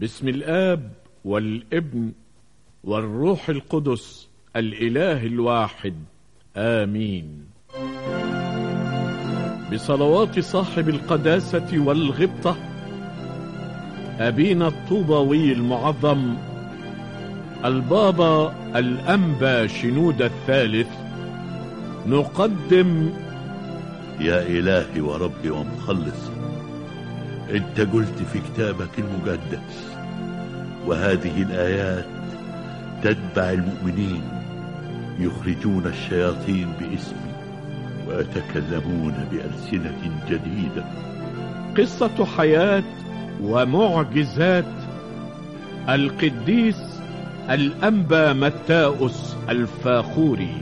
بسم الآب والابن والروح القدس الإله الواحد آمين بصلوات صاحب القداسة والغبطة أبينا الطوباوي المعظم البابا الأنبا شنود الثالث نقدم يا إلهي وربي ومخلصي انت قلت في كتابك المقدس وهذه الآيات تتبع المؤمنين يخرجون الشياطين باسمي ويتكلمون بألسنة جديدة قصة حياة ومعجزات القديس الأنبا متاؤس الفاخوري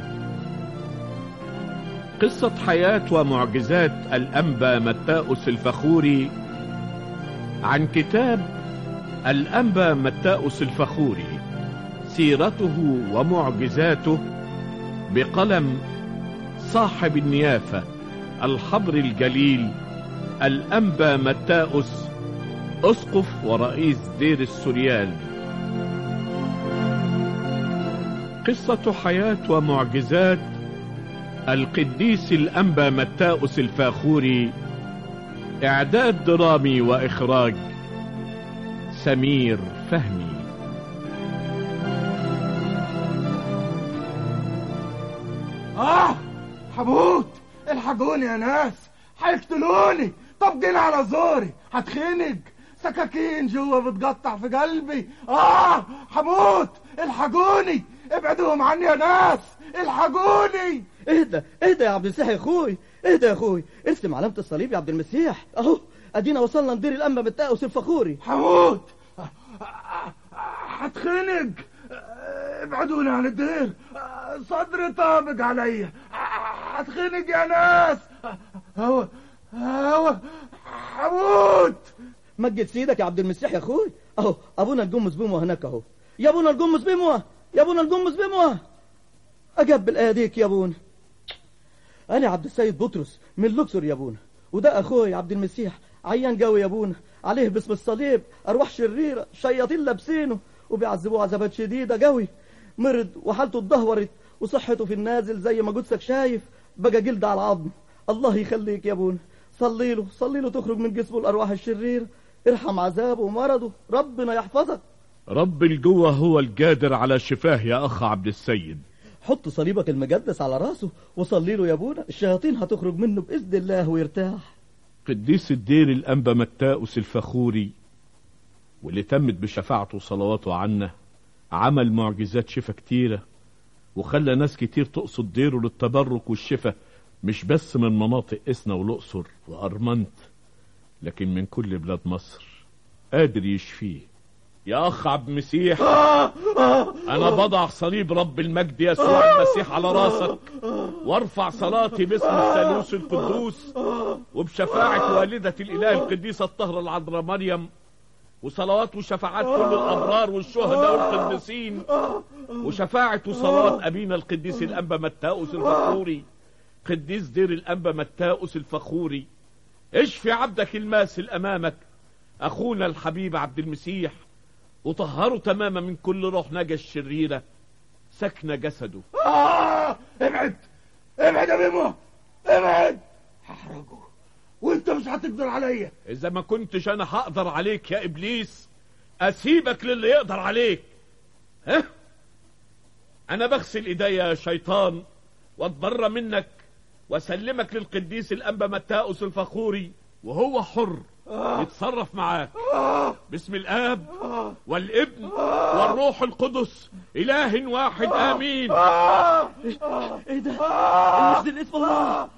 قصة حياة ومعجزات الأنبا متاؤس الفخوري عن كتاب الأنبا متاؤس الفخوري سيرته ومعجزاته بقلم صاحب النيافة الحبر الجليل الأنبا متاؤس أسقف ورئيس دير السوريال قصة حياة ومعجزات القديس الأنبا متاؤس الفاخوري إعداد درامي وإخراج سمير فهمي آه حموت الحقوني يا ناس هيقتلوني طبقين على زوري هتخنق سكاكين جوا بتقطع في قلبي آه حموت الحقوني ابعدوهم عني يا ناس الحقوني اهدى اهدى يا عبد المسيح يا اخوي اهدى يا اخوي ارسم علامة الصليب يا عبد المسيح اهو ادينا وصلنا ندير الانبا بالتاؤس الفخوري حموت هتخنق ابعدوني عن الدير صدري طابق عليا هتخنق يا ناس هو هو حموت مجد سيدك يا عبد المسيح يا اخوي اهو ابونا الجمس بيموه هناك اهو يا ابونا الجمس بيموه يا ابونا الجمس بيموه اجب الاياديك يا ابونا انا عبد السيد بطرس من الاقصر يا ابونا وده اخوي عبد المسيح عيان قوي يا ابونا عليه باسم الصليب ارواح شريره شياطين لابسينه وبيعذبوه عذابات شديده قوي مرض وحالته اتدهورت وصحته في النازل زي ما قدسك شايف بقى جلد على العظم الله يخليك يا ابونا صلي له صلي له تخرج من جسمه الارواح الشريره ارحم عذابه ومرضه ربنا يحفظك رب الجوة هو القادر على شفاه يا أخ عبد السيد حط صليبك المقدس على راسه وصلي له يا ابونا الشياطين هتخرج منه باذن الله ويرتاح قديس الدير الأنبا متاؤس الفخوري واللي تمت بشفاعته وصلواته عنا عمل معجزات شفا كتيرة وخلى ناس كتير تقصد ديره للتبرك والشفا مش بس من مناطق إسنا والأقصر وأرمنت لكن من كل بلاد مصر قادر يشفيه يا أخ عبد المسيح أنا بضع صليب رب المجد يسوع المسيح على راسك وارفع صلاتي باسم الثالوث القدوس وبشفاعة والدة الإله القديسة الطاهرة العذراء مريم وصلوات وشفاعات كل الأبرار والشهداء والقديسين وشفاعة وصلاة أبينا القديس الأنبا متاؤس الفخوري قديس دير الأنبا متاؤس الفخوري اشفي عبدك الماسل أمامك أخونا الحبيب عبد المسيح وطهره تماما من كل روح نجا الشريرة سكن جسده آه ابعد ابعد يا بيمو ابعد هحرقه وانت مش هتقدر عليا إذا ما كنتش أنا هقدر عليك يا إبليس أسيبك للي يقدر عليك ها أنا بغسل إيديا يا شيطان واتبرى منك واسلمك للقديس الأنبا متاؤس الفخوري وهو حر يتصرف معاك باسم الآب والابن والروح القدس إله واحد آمين ايه ده المجد الاسم الله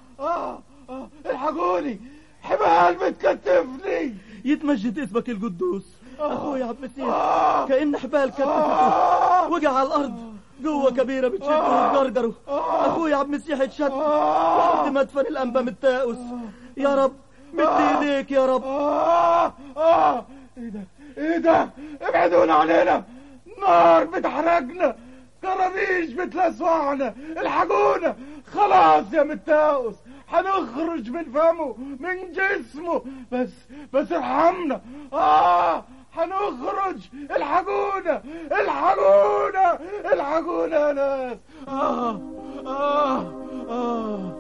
الحقوني حبال بتكتفني يتمجد اسمك القدوس اخويا عبد المسيح كأن حبال كتفته وقع على الارض قوة كبيرة بتشده وتجرجره اخويا عبد المسيح اتشد لحد ما دفن الانبا متاؤس يا رب مد ايديك يا رب آه آه ايه ده ايه ده ابعدونا علينا نار بتحرقنا كرابيش بتلسوعنا الحقونا خلاص يا متاوس هنخرج من فمه من جسمه بس بس ارحمنا اه هنخرج الحوج الحقونا الحقونا الحقونا يا ناس آه آه آه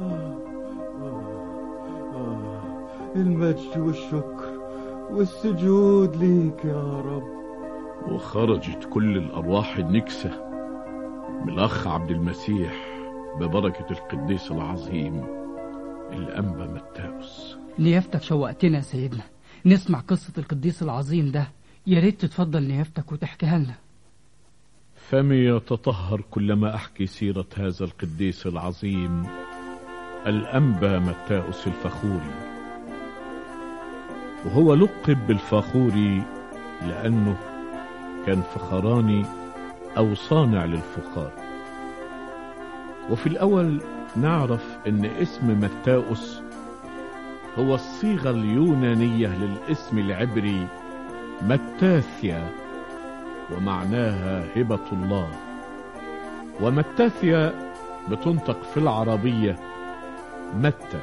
المجد والشكر والسجود ليك يا رب وخرجت كل الأرواح النكسة من الأخ عبد المسيح ببركة القديس العظيم الأنبا متاوس نيافتك شوقتنا يا سيدنا نسمع قصة القديس العظيم ده يا ريت تتفضل نيافتك وتحكيها لنا فمي يتطهر كلما أحكي سيرة هذا القديس العظيم الأنبا متاوس الفخوري وهو لقب بالفخوري لأنه كان فخراني أو صانع للفخار وفي الأول نعرف أن اسم متاوس هو الصيغة اليونانية للاسم العبري متاثيا ومعناها هبة الله ومتاثيا بتنطق في العربية متى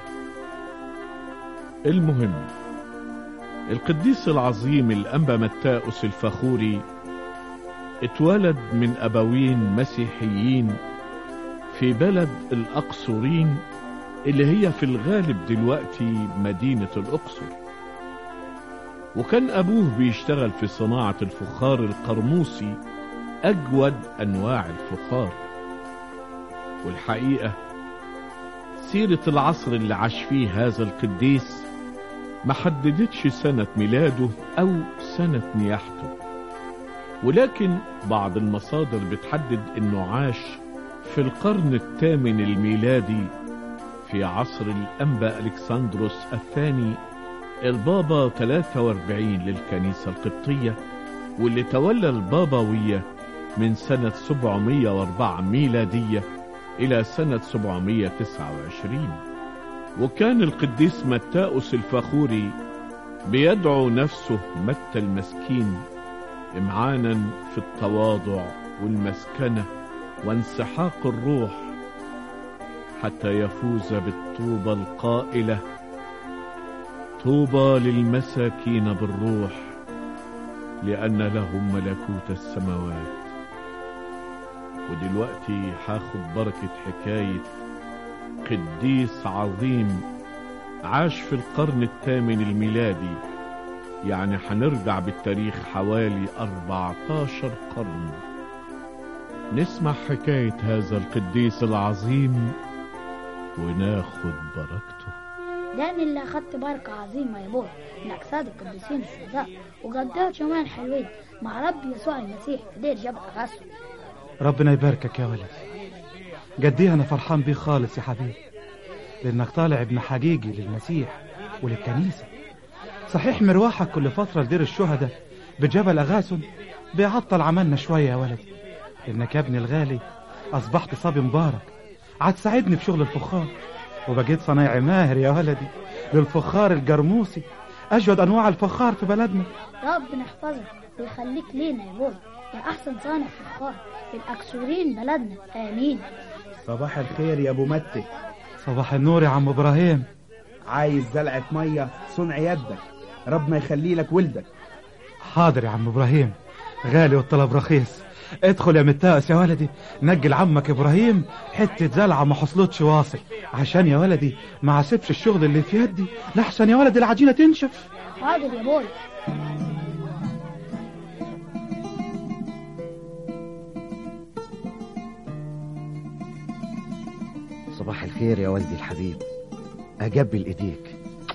المهم القديس العظيم الأنبا متاؤس الفخوري اتولد من أبوين مسيحيين في بلد الأقصرين اللي هي في الغالب دلوقتي مدينة الأقصر وكان أبوه بيشتغل في صناعة الفخار القرموسي أجود أنواع الفخار والحقيقة سيرة العصر اللي عاش فيه هذا القديس ما حددتش سنة ميلاده أو سنة نياحته ولكن بعض المصادر بتحدد انه عاش في القرن الثامن الميلادي في عصر الأنبا ألكسندروس الثاني البابا 43 للكنيسة القبطية واللي تولى البابوية من سنة 704 ميلادية إلى سنة 729 وكان القديس متاؤس الفخوري بيدعو نفسه متى المسكين امعانا في التواضع والمسكنة وانسحاق الروح حتى يفوز بالطوبى القائلة طوبى للمساكين بالروح لأن لهم ملكوت السماوات ودلوقتي هاخد بركة حكاية قديس عظيم عاش في القرن الثامن الميلادي يعني هنرجع بالتاريخ حوالي 14 قرن نسمع حكاية هذا القديس العظيم وناخد بركته لأن اللي أخدت بركة عظيمة يا بوي من أجساد القديسين الشهداء وقضيت يومين حلوين مع رب يسوع المسيح في دير جبل غسو ربنا يباركك يا ولد قد ايه انا فرحان بيه خالص يا حبيبي لانك طالع ابن حقيقي للمسيح وللكنيسه صحيح مروحك كل فتره لدير الشهداء بجبل اغاسن بيعطل عملنا شويه يا ولد لانك يا ابني الغالي اصبحت صبي مبارك هتساعدني في شغل الفخار وبقيت صنايعي ماهر يا ولدي للفخار الجرموسي اجود انواع الفخار في بلدنا ربنا يحفظك ويخليك لينا يا بوي يا أحسن صانع فخار في الأكسورين بلدنا آمين صباح الخير يا ابو متي صباح النور يا عم ابراهيم عايز زلعة مية صنع يدك ربنا يخلي لك ولدك حاضر يا عم ابراهيم غالي والطلب رخيص ادخل يا متاس يا ولدي نجل عمك ابراهيم حته زلعه ما حصلتش واصل عشان يا ولدي ما عسبش الشغل اللي في يدي لحسن يا ولدي العجينه تنشف حاضر يا بوي صباح الخير يا والدي الحبيب أقبل إيديك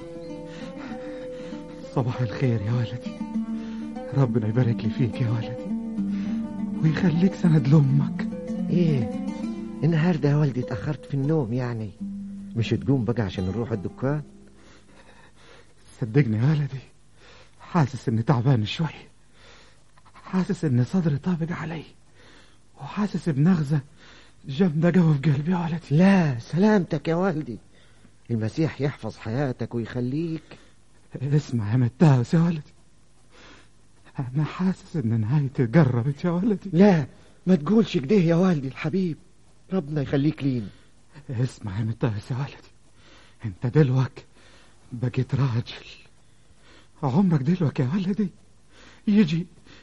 صباح الخير يا ولدي ربنا يبارك لي فيك يا ولدي ويخليك سند لامك إيه النهاردة يا والدي اتأخرت في النوم يعني مش تقوم بقى عشان نروح الدكان صدقني يا ولدي حاسس اني تعبان شوي حاسس ان صدري طابق علي وحاسس بنغزة جامدة جوه في قلبي يا ولدي لا سلامتك يا والدي المسيح يحفظ حياتك ويخليك اسمع يا متاوس يا ولدي انا حاسس ان نهايتي قربت يا ولدي لا ما تقولش كده يا والدي الحبيب ربنا يخليك لينا اسمع يا متاوس يا ولدي انت دلوك بقيت راجل عمرك دلوك يا ولدي يجي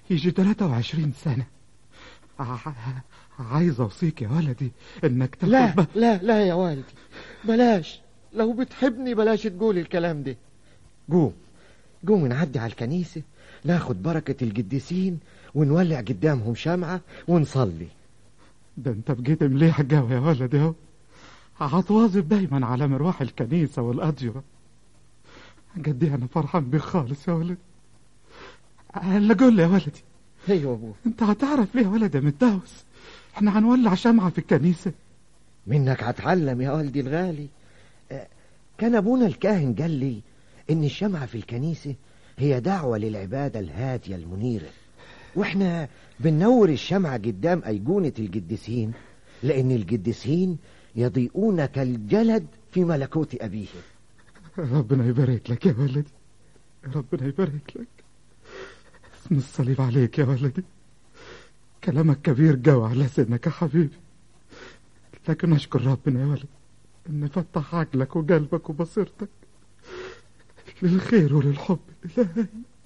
يجي 23 سنة ع- عايز أوصيك يا ولدي إنك تاخد لا ب- لا لا يا والدي بلاش لو بتحبني بلاش تقول الكلام ده قوم قوم نعدي على الكنيسة ناخد بركة القديسين ونولع قدامهم شمعة ونصلي ده انت بقيت مليح قوي يا ولدي اهو هتواظب دايما على مروح الكنيسة والأديرة قد ايه انا فرحان بيك خالص يا ولدي هلا قول لي يا ولدي ايوه ابوه انت هتعرف ليه يا ولد يا متداوس احنا هنولع شمعة في الكنيسة منك هتعلم يا والدي الغالي آه، كان ابونا الكاهن قال لي ان الشمعة في الكنيسة هي دعوة للعبادة الهادية المنيرة واحنا بننور الشمعة قدام أيقونة القديسين لأن القديسين يضيئون كالجلد في ملكوت أبيهم ربنا يبارك لك يا ولدي ربنا يبارك لك اسم الصليب عليك يا ولدي كلامك كبير قوي على سنك يا حبيبي لكن اشكر ربنا يا ولد ان فتح عقلك وقلبك وبصيرتك للخير وللحب الالهي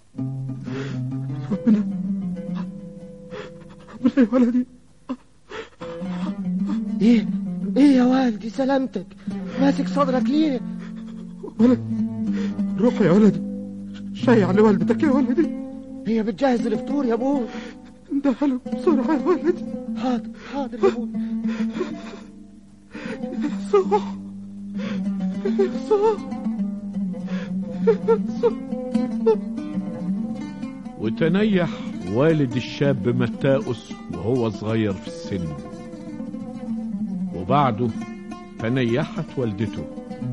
ربنا ربنا يا ولدي ايه ايه يا والدي سلامتك ماسك صدرك ليه ولد روح يا ولدي شيع لوالدتك يا ولدي هي بتجهز الفطور يا ابوي اندهله بسرعة يا ولدي حاضر حاضر يا ابوي صح صح وتنيح والد الشاب متاؤس وهو صغير في السن وبعده تنيحت والدته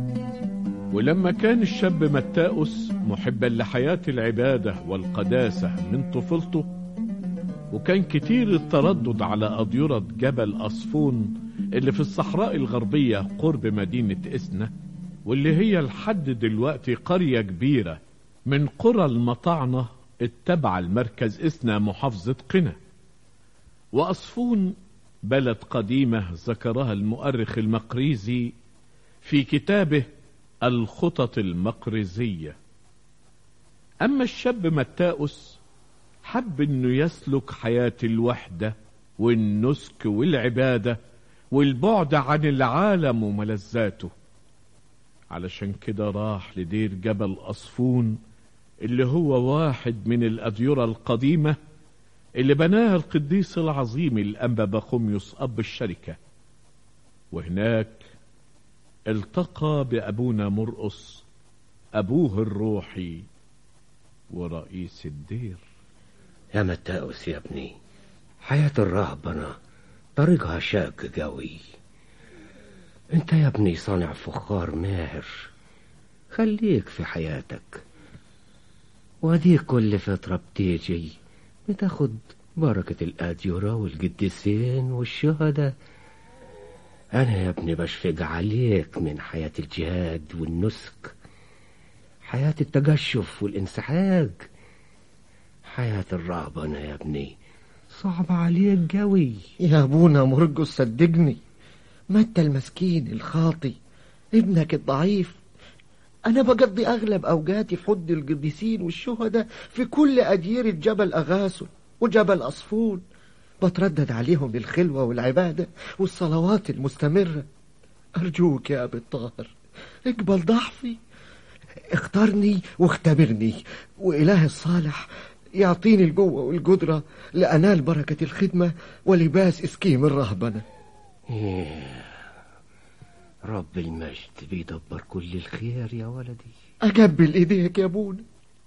ولما كان الشاب متاؤس محبا لحياة العبادة والقداسة من طفولته وكان كتير التردد على أضيرة جبل أصفون اللي في الصحراء الغربية قرب مدينة إسنا واللي هي لحد دلوقتي قرية كبيرة من قرى المطعنة التابعة المركز إسنا محافظة قنا وأصفون بلد قديمة ذكرها المؤرخ المقريزي في كتابه الخطط المقرزية أما الشاب متاؤس حب انه يسلك حياة الوحدة والنسك والعبادة والبعد عن العالم وملذاته علشان كده راح لدير جبل أصفون اللي هو واحد من الأديرة القديمة اللي بناها القديس العظيم الأنبا بخوميوس أب الشركة وهناك التقى بأبونا مرقص أبوه الروحي ورئيس الدير يا متاوس يا ابني حياة الرهبنة طريقها شاق قوي انت يا ابني صانع فخار ماهر خليك في حياتك واديك كل فترة بتيجي بتاخد بركة الأديرة والقديسين والشهداء أنا يا ابني بشفق عليك من حياة الجهاد والنسك حياة التقشف والانسحاق حياة الرهبنة يا ابني صعبة عليك قوي يا ابونا مرقص صدقني ما انت المسكين الخاطي ابنك الضعيف انا بقضي اغلب اوقاتي في حد القديسين والشهداء في كل اديرة جبل اغاسل وجبل اصفون بتردد عليهم بالخلوة والعبادة والصلوات المستمرة ارجوك يا ابي الطاهر اقبل ضعفي اختارني واختبرني وإله الصالح يعطيني القوة والقدرة لأنال بركة الخدمة ولباس إسكيم الرهبنة إيه. رب المجد بيدبر كل الخير يا ولدي أقبل إيديك يا أبونا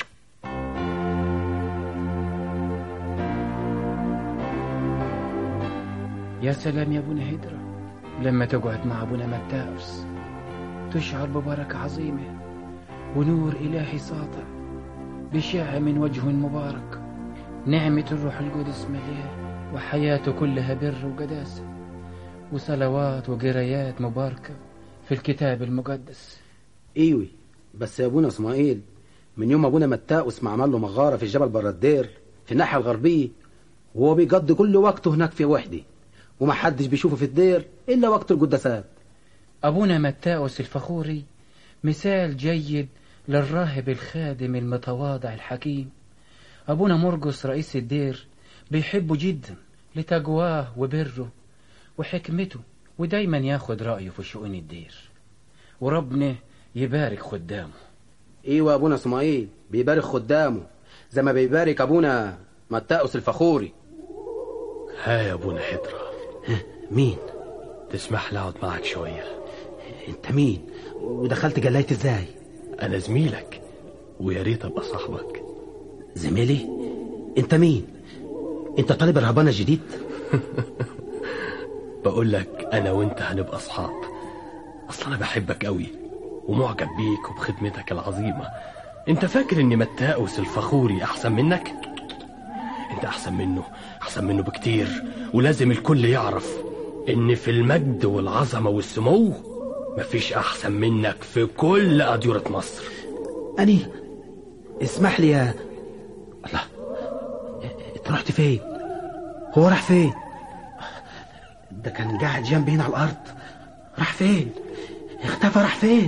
يا سلام يا ابونا هدرة لما تقعد مع ابونا متاوس تشعر ببركة عظيمة ونور إلهي ساطع بشع من وجه مبارك نعمة الروح القدس مليان وحياته كلها بر وقداسة وصلوات وقرايات مباركة في الكتاب المقدس ايوي بس يا ابونا اسماعيل من يوم ابونا متاوس ما عمل له مغاره في الجبل برا الدير في الناحيه الغربيه وهو بيقضي كل وقته هناك في وحده ومحدش بيشوفه في الدير الا وقت القداسات أبونا متاوس الفخوري مثال جيد للراهب الخادم المتواضع الحكيم أبونا مرقس رئيس الدير بيحبه جدا لتقواه وبره وحكمته ودايما ياخد رأيه في شؤون الدير وربنا يبارك خدامه ايوه ابونا اسماعيل بيبارك خدامه زي ما بيبارك ابونا متاوس الفخوري ها يا ابونا حضرة مين تسمح لي اقعد معك شوية انت مين ودخلت جلايت ازاي انا زميلك ويا ريت ابقى صاحبك زميلي انت مين انت طالب الرهبانه الجديد بقول لك انا وانت هنبقى اصحاب اصل انا بحبك قوي ومعجب بيك وبخدمتك العظيمة انت فاكر ان متاوس الفخوري احسن منك انت احسن منه احسن منه بكتير ولازم الكل يعرف ان في المجد والعظمة والسمو مفيش احسن منك في كل اديرة مصر اني اسمح لي يا الله انت رحت فين هو راح فين ده كان قاعد جنبي هنا على الارض راح فين اختفى راح فين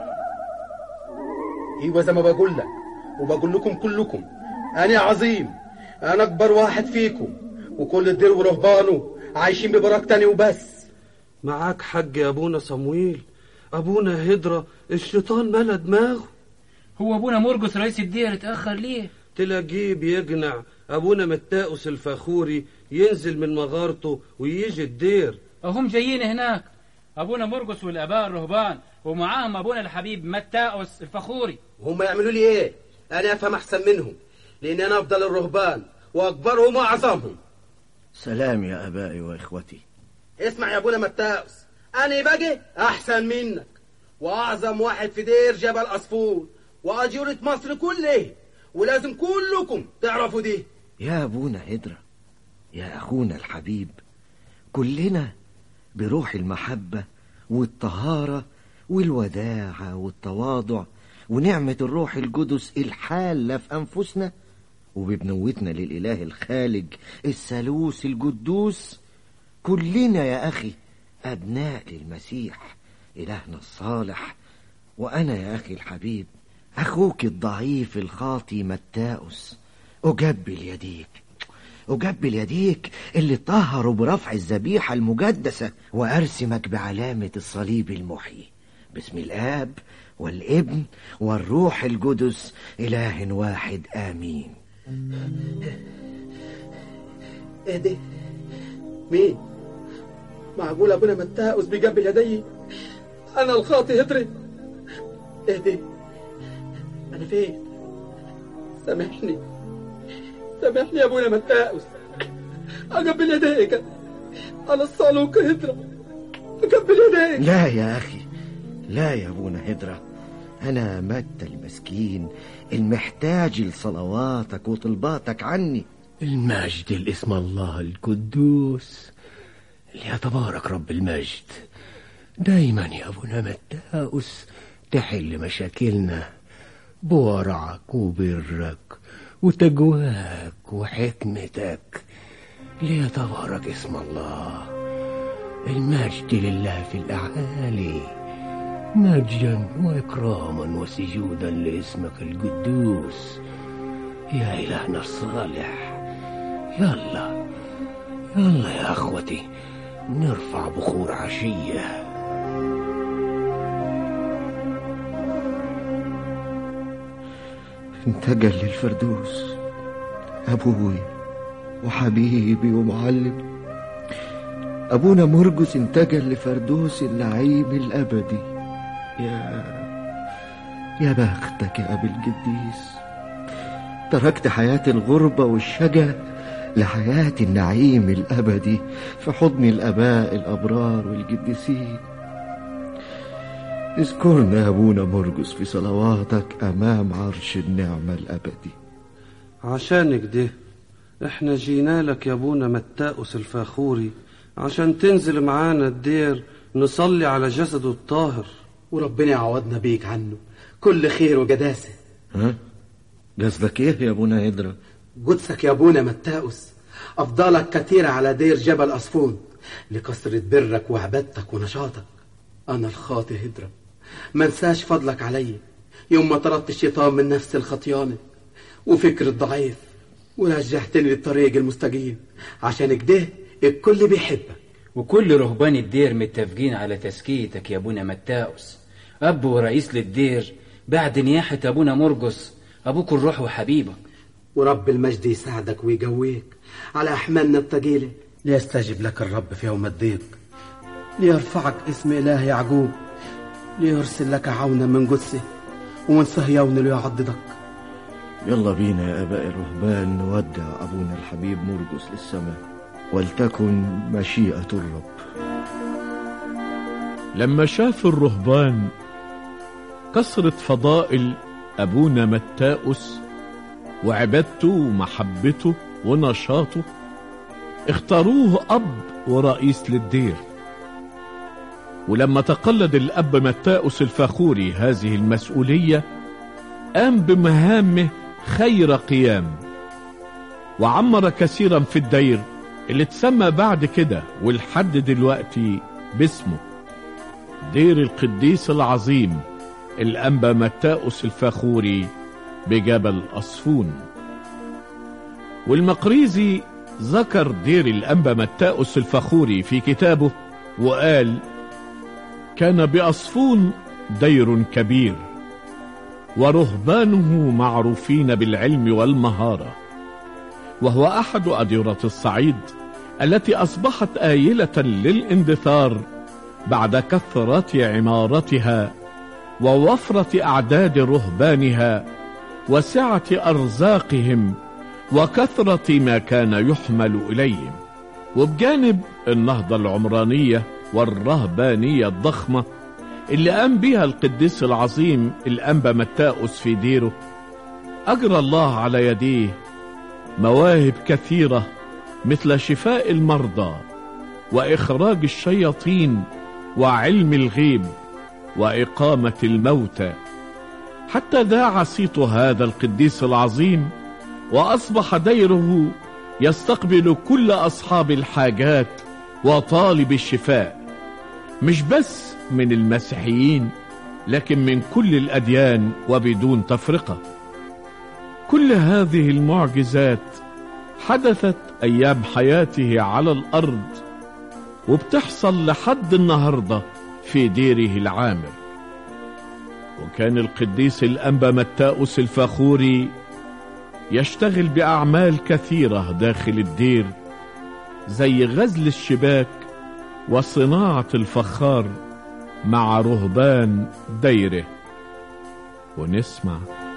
ايوه زي ما بقول لك وبقول لكم كلكم انا عظيم انا اكبر واحد فيكم وكل الدير ورهبانه عايشين ببركتني وبس معاك حج يا ابونا صمويل ابونا هدرة الشيطان ملا دماغه هو ابونا مرقس رئيس الدير اتأخر ليه تلاقيه بيقنع ابونا متاؤس الفخوري ينزل من مغارته ويجي الدير اهم جايين هناك ابونا مرقس والاباء الرهبان ومعاهم ابونا الحبيب متاوس الفخوري هم يعملوا لي ايه انا افهم احسن منهم لان انا افضل الرهبان واكبرهم واعظمهم سلام يا ابائي واخوتي اسمع يا ابونا متاوس انا باجي احسن منك واعظم واحد في دير جبل اصفور واجورة مصر كلها ولازم كلكم تعرفوا دي يا ابونا هدرة يا اخونا الحبيب كلنا بروح المحبة والطهارة والوداعة والتواضع ونعمة الروح القدس الحالة في أنفسنا وببنوتنا للإله الخالق الثالوث القدوس كلنا يا أخي أبناء للمسيح إلهنا الصالح وأنا يا أخي الحبيب أخوك الضعيف الخاطي متاؤس أجبل يديك أجبل يديك اللي طهروا برفع الذبيحة المقدسة وأرسمك بعلامة الصليب المحيي باسم الآب والابن والروح القدس إله واحد آمين ايه دي مين معقول ابونا متاوس بيقبل يدي انا الخاطي هدري ايه دي انا فين سامحني سامحني يا ابونا متاوس اقبل يديك انا الصالوك هدرة اقبل يديك لا يا أخي لا يا ابونا هدرة أنا متى المسكين المحتاج لصلواتك وطلباتك عني المجد لاسم الله القدوس ليتبارك رب المجد دايما يا ابونا متاؤس تحل مشاكلنا بورعك وبرك وتقواك وحكمتك ليتبارك اسم الله المجد لله في الأعالي مجدا وإكراما وسجودا لاسمك القدوس يا إلهنا الصالح يلا يلا يا أخوتي نرفع بخور عشية انتقل للفردوس أبوي وحبيبي ومعلم أبونا مرقس انتقل لفردوس النعيم الأبدي يا يا بختك يا أبي القديس تركت حياة الغربة والشجا لحياة النعيم الأبدي في حضن الآباء الأبرار والقديسين اذكرنا يا أبونا مرقس في صلواتك أمام عرش النعمة الأبدي عشانك ده احنا جينا لك يا ابونا متاؤس الفاخوري عشان تنزل معانا الدير نصلي على جسده الطاهر وربنا يعوضنا بيك عنه كل خير وجداسة ها قصدك ايه يا ابونا هدرة قدسك يا ابونا متاؤس افضالك كثيرة على دير جبل أصفون لكثرة برك وعبادتك ونشاطك انا الخاطي هدرة ما انساش فضلك علي يوم ما طردت الشيطان من نفس الخطيانة وفكر الضعيف ورجعتني للطريق المستقيم عشان كده الكل بيحبك وكل رهبان الدير متفقين على تزكيتك يا ابونا متاوس اب ورئيس للدير بعد نياحة ابونا مرقس ابوك الروح وحبيبك ورب المجد يساعدك ويقويك على أحمالنا الثقيلة ليستجب لك الرب في يوم الضيق ليرفعك اسم إله يعقوب ليرسل لك عونا من قدسه ومن صهيون ليعضدك يلا بينا يا آباء الرهبان نودع أبونا الحبيب مرقس للسماء ولتكن مشيئة الرب لما شاف الرهبان كثرة فضائل أبونا متاؤس وعبادته ومحبته ونشاطه اختاروه أب ورئيس للدير ولما تقلد الأب متاؤس الفخوري هذه المسؤولية قام بمهامه خير قيام وعمر كثيرا في الدير اللي اتسمى بعد كده ولحد دلوقتي باسمه دير القديس العظيم الأنبا متاؤس الفخوري بجبل أصفون والمقريزي ذكر دير الأنبا متاؤس الفخوري في كتابه وقال كان بأصفون دير كبير ورهبانه معروفين بالعلم والمهارة وهو أحد أديرة الصعيد التي أصبحت آيلة للاندثار بعد كثرة عمارتها ووفرة أعداد رهبانها وسعة أرزاقهم وكثرة ما كان يحمل إليهم وبجانب النهضة العمرانية والرهبانية الضخمة اللي قام بها القديس العظيم الأنبا متاؤس في ديره أجرى الله على يديه مواهب كثيرة مثل شفاء المرضى وإخراج الشياطين وعلم الغيب وإقامة الموتى حتى ذاع صيت هذا القديس العظيم وأصبح ديره يستقبل كل أصحاب الحاجات وطالب الشفاء مش بس من المسيحيين لكن من كل الأديان وبدون تفرقة كل هذه المعجزات حدثت أيام حياته على الأرض وبتحصل لحد النهاردة في ديره العامر وكان القديس الأنبا متاؤس الفخوري يشتغل بأعمال كثيرة داخل الدير زي غزل الشباك وصناعة الفخار مع رهبان ديره ونسمع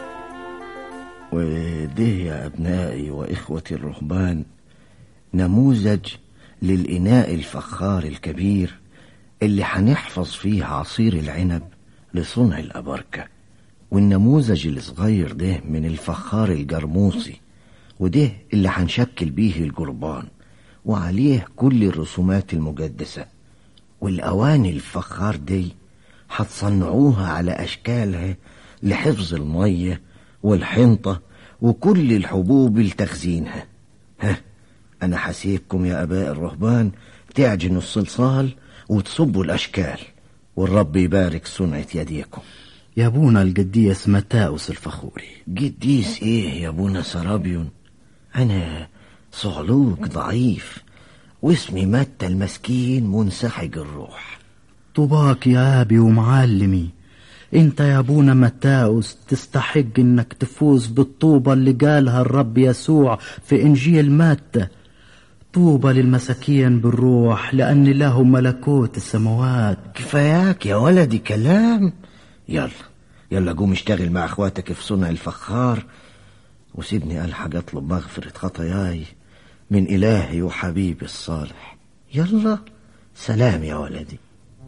وده يا أبنائي وإخوتي الرهبان نموذج للإناء الفخار الكبير اللي هنحفظ فيه عصير العنب لصنع الأبركة والنموذج الصغير ده من الفخار الجرموسي وده اللي هنشكل بيه الجربان وعليه كل الرسومات المجدسة والأواني الفخار دي هتصنعوها على أشكالها لحفظ المية والحنطة وكل الحبوب لتخزينها ها أنا حسيبكم يا أباء الرهبان تعجنوا الصلصال وتصبوا الأشكال والرب يبارك صنعة يديكم يا ابونا القديس متاوس الفخوري قديس ايه يا ابونا سرابيون انا صعلوك ضعيف واسمي متى المسكين منسحق الروح طوباك يا ابي ومعلمي انت يا ابونا متاوس تستحق انك تفوز بالطوبة اللي قالها الرب يسوع في انجيل متى طوبى للمساكين بالروح لأن لهم ملكوت السماوات كفاياك يا ولدي كلام يلا يلا قوم اشتغل مع اخواتك في صنع الفخار وسيبني الحق اطلب مغفرة خطاياي من الهي وحبيبي الصالح يلا سلام يا ولدي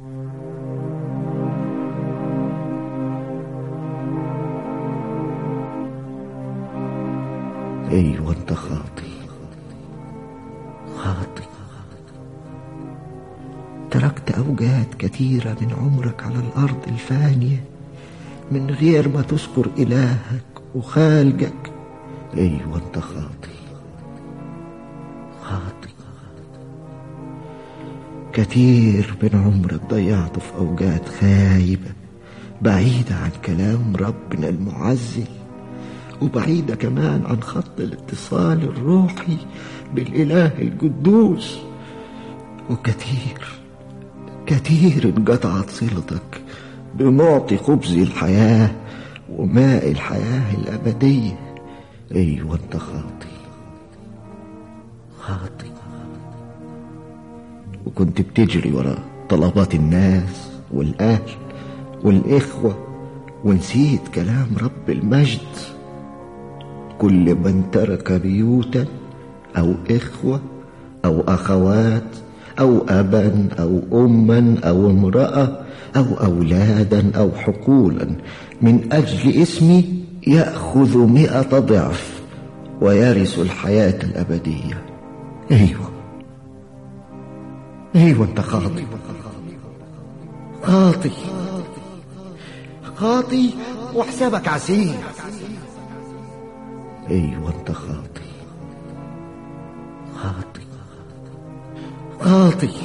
ايوه انت خاطي خاطي تركت اوقات كثيره من عمرك على الارض الفانيه من غير ما تذكر الهك وخالقك ايوه انت خاطي خاطي كتير من عمرك ضيعته في اوقات خايبه بعيده عن كلام ربنا المعزل وبعيدة كمان عن خط الاتصال الروحي بالإله القدوس وكثير كثير انقطعت صلتك بمعطي خبز الحياة وماء الحياة الأبدية أيوة أنت خاطي خاطي وكنت بتجري ورا طلبات الناس والأهل والإخوة ونسيت كلام رب المجد كل من ترك بيوتا أو إخوة أو أخوات أو أبا أو أما أو امرأة أو أولادا أو حقولا من أجل اسمي يأخذ مئة ضعف ويرث الحياة الأبدية أيوة أيوة أنت خاطي خاطي خاطي وحسابك عسير أيوة أنت خاطي خاطي خاطي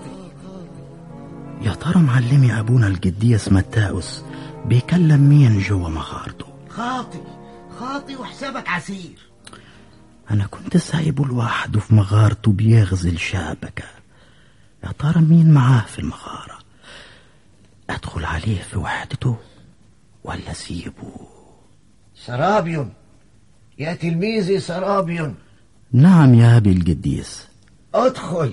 يا ترى معلمي أبونا القديس متاوس بيكلم مين جوا مغارته خاطي خاطي وحسابك عسير أنا كنت سايبه لوحده في مغارته بيغزل شابكة يا ترى مين معاه في المغارة أدخل عليه في وحدته ولا سيبه سرابيون يا تلميذي سرابيون نعم يا أبي القديس ادخل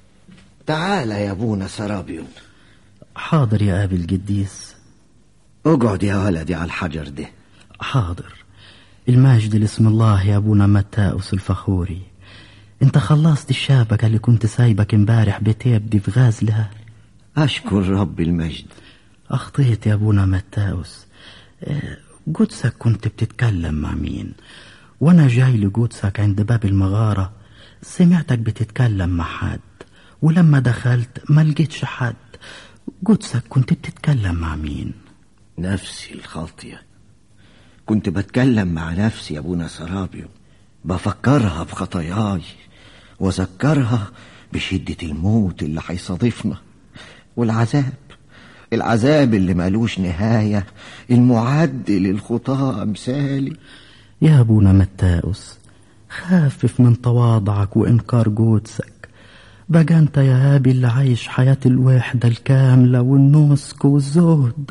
تعال يا ابونا سرابيون حاضر يا أبي القديس اقعد يا ولدي على الحجر ده حاضر الماجد لاسم الله يا أبونا متاوس الفخوري انت خلصت الشابكة اللي كنت سايبك امبارح بتبدي في غازلها أشكر رب المجد أخطيت يا أبونا متاوس آه، قدسك كنت بتتكلم مع مين وأنا جاي لقدسك عند باب المغارة سمعتك بتتكلم مع حد ولما دخلت ما لقيتش حد قدسك كنت بتتكلم مع مين نفسي الخاطية كنت بتكلم مع نفسي يا ابونا سرابيو بفكرها بخطاياي وذكرها بشدة الموت اللي هيصادفنا والعذاب العذاب اللي مالوش نهاية المعد للخطاة أمثالي يا أبونا متاوس خفف من تواضعك وإنكار قدسك بقى أنت يا أبي اللي عايش حياة الوحدة الكاملة والنسك والزهد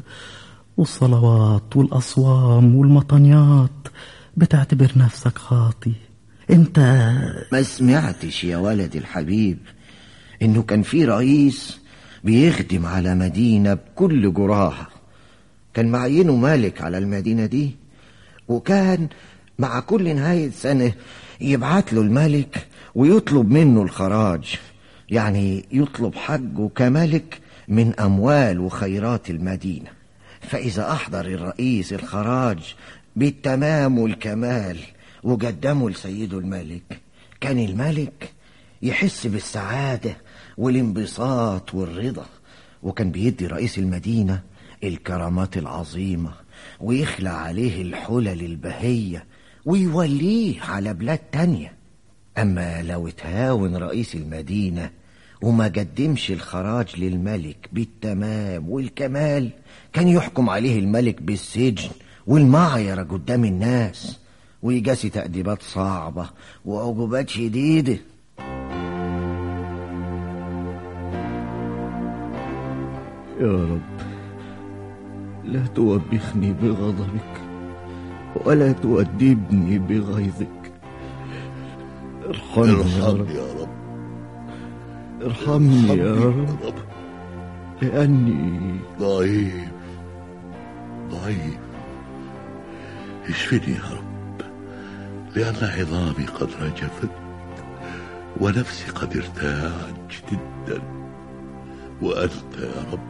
والصلوات والأصوام والمطنيات بتعتبر نفسك خاطي أنت ما سمعتش يا ولدي الحبيب إنه كان في رئيس بيخدم على مدينة بكل جراها كان معينه مالك على المدينة دي وكان مع كل نهاية سنة يبعت له الملك ويطلب منه الخراج يعني يطلب حقه كملك من أموال وخيرات المدينة فإذا أحضر الرئيس الخراج بالتمام والكمال وقدمه لسيده الملك كان الملك يحس بالسعادة والانبساط والرضا وكان بيدي رئيس المدينة الكرامات العظيمة ويخلع عليه الحلل البهية ويوليه على بلاد تانية أما لو اتهاون رئيس المدينة وما قدمش الخراج للملك بالتمام والكمال كان يحكم عليه الملك بالسجن والمعيرة قدام الناس ويجاسي تأديبات صعبة وعقوبات شديدة يا رب لا توبخني بغضبك ولا تؤدبني بغيظك ارحمني يا رب ارحمني يا رب ارحمني يا ارحمني رب لأني ضعيف ضعيف اشفني يا رب لأن عظامي قد رجفت ونفسي قد ارتاعت جدا وأنت يا رب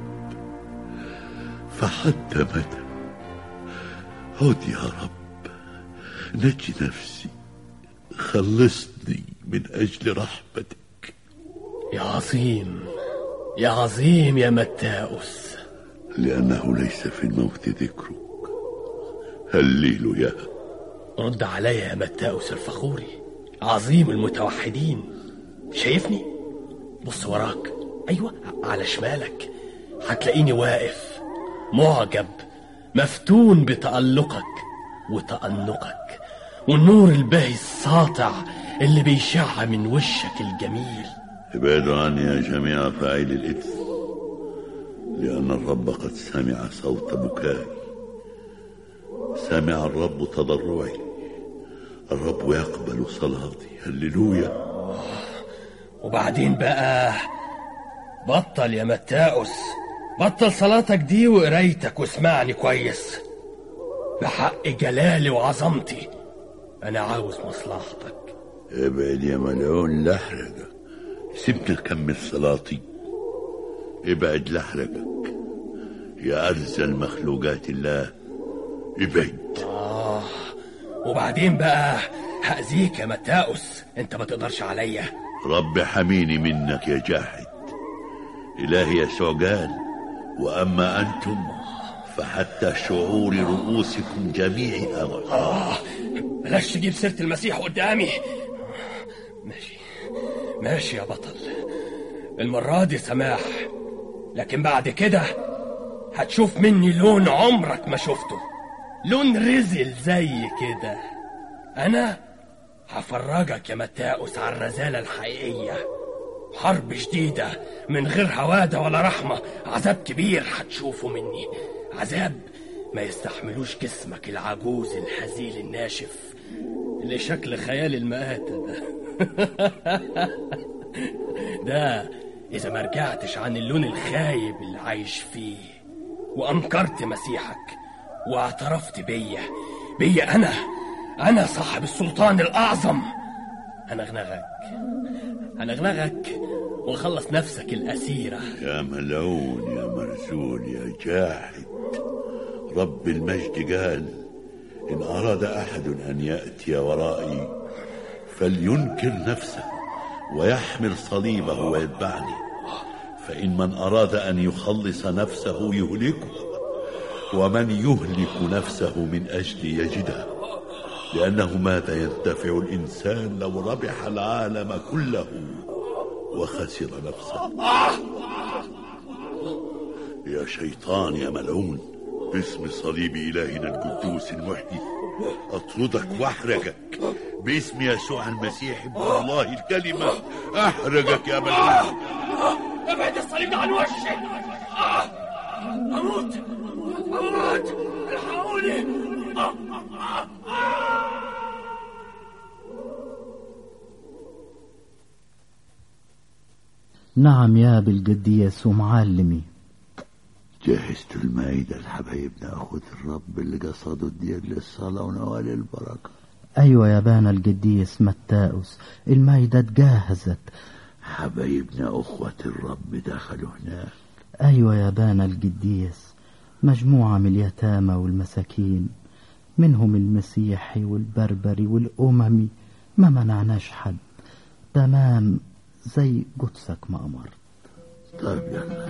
فحتى متى عد يا رب نجي نفسي خلصني من أجل رحمتك يا عظيم يا عظيم يا متاؤس لأنه ليس في الموت ذكرك هللويا رد عليا يا متاؤس الفخوري عظيم المتوحدين شايفني بص وراك ايوه على شمالك هتلاقيني واقف معجب مفتون بتألقك وتأنقك والنور الباهي الساطع اللي بيشع من وشك الجميل ابعدوا عني يا جميع فاعلي الإثم لأن الرب قد سمع صوت بكائي سمع الرب تضرعي الرب يقبل صلاتي هللويا وبعدين بقى بطل يا متاؤس بطل صلاتك دي وقرايتك واسمعني كويس بحق جلالي وعظمتي انا عاوز مصلحتك ابعد يا ملعون لحرجك سيبني اكمل صلاتي ابعد لحرجك يا ارزل مخلوقات الله ابعد آه وبعدين بقى هأذيك يا متاؤس انت ما تقدرش عليا رب حميني منك يا جاحد إلهي يسوع قال وأما أنتم فحتى شعور رؤوسكم جميعها آه بلاش تجيب سيرة المسيح قدامي ماشي ماشي يا بطل المرة دي سماح لكن بعد كده هتشوف مني لون عمرك ما شفته لون رزل زي كده أنا هفرجك يا متاؤس على الرزالة الحقيقية حرب شديدة من غير هوادة ولا رحمة عذاب كبير هتشوفه مني عذاب ما يستحملوش جسمك العجوز الهزيل الناشف اللي شكل خيال المآتة ده ده إذا ما رجعتش عن اللون الخايب اللي عايش فيه وأنكرت مسيحك واعترفت بيا بيا أنا أنا صاحب السلطان الأعظم هنغنغك هنغنغك ونخلص نفسك الأسيرة يا ملعون يا مرزول يا جاحد رب المجد قال إن أراد أحد أن يأتي ورائي فلينكر نفسه ويحمل صليبه ويتبعني فإن من أراد أن يخلص نفسه يهلكه ومن يهلك نفسه من أجلي يجدها لأنه ماذا ينتفع الإنسان لو ربح العالم كله وخسر نفسه يا شيطان يا ملعون باسم صليب إلهنا القدوس المحيي أطردك وأحرجك باسم يسوع المسيح ابن الله الكلمة أحرجك يا ملعون ابعد الصليب ده عن وشي آه. أموت أموت الحقوني آه. آه. نعم يا أبي القديس ومعلمي جهزت المائدة لحبايبنا أخوة الرب اللي قصدوا الدير للصلاة ونوال البركة أيوة يا بانا القديس متاؤس المايدة اتجهزت حبايبنا أخوة الرب دخلوا هناك أيوة يا بانا القديس مجموعة من اليتامى والمساكين منهم المسيحي والبربري والأممي ما منعناش حد تمام زي قدسك ما أمرت طيب يلا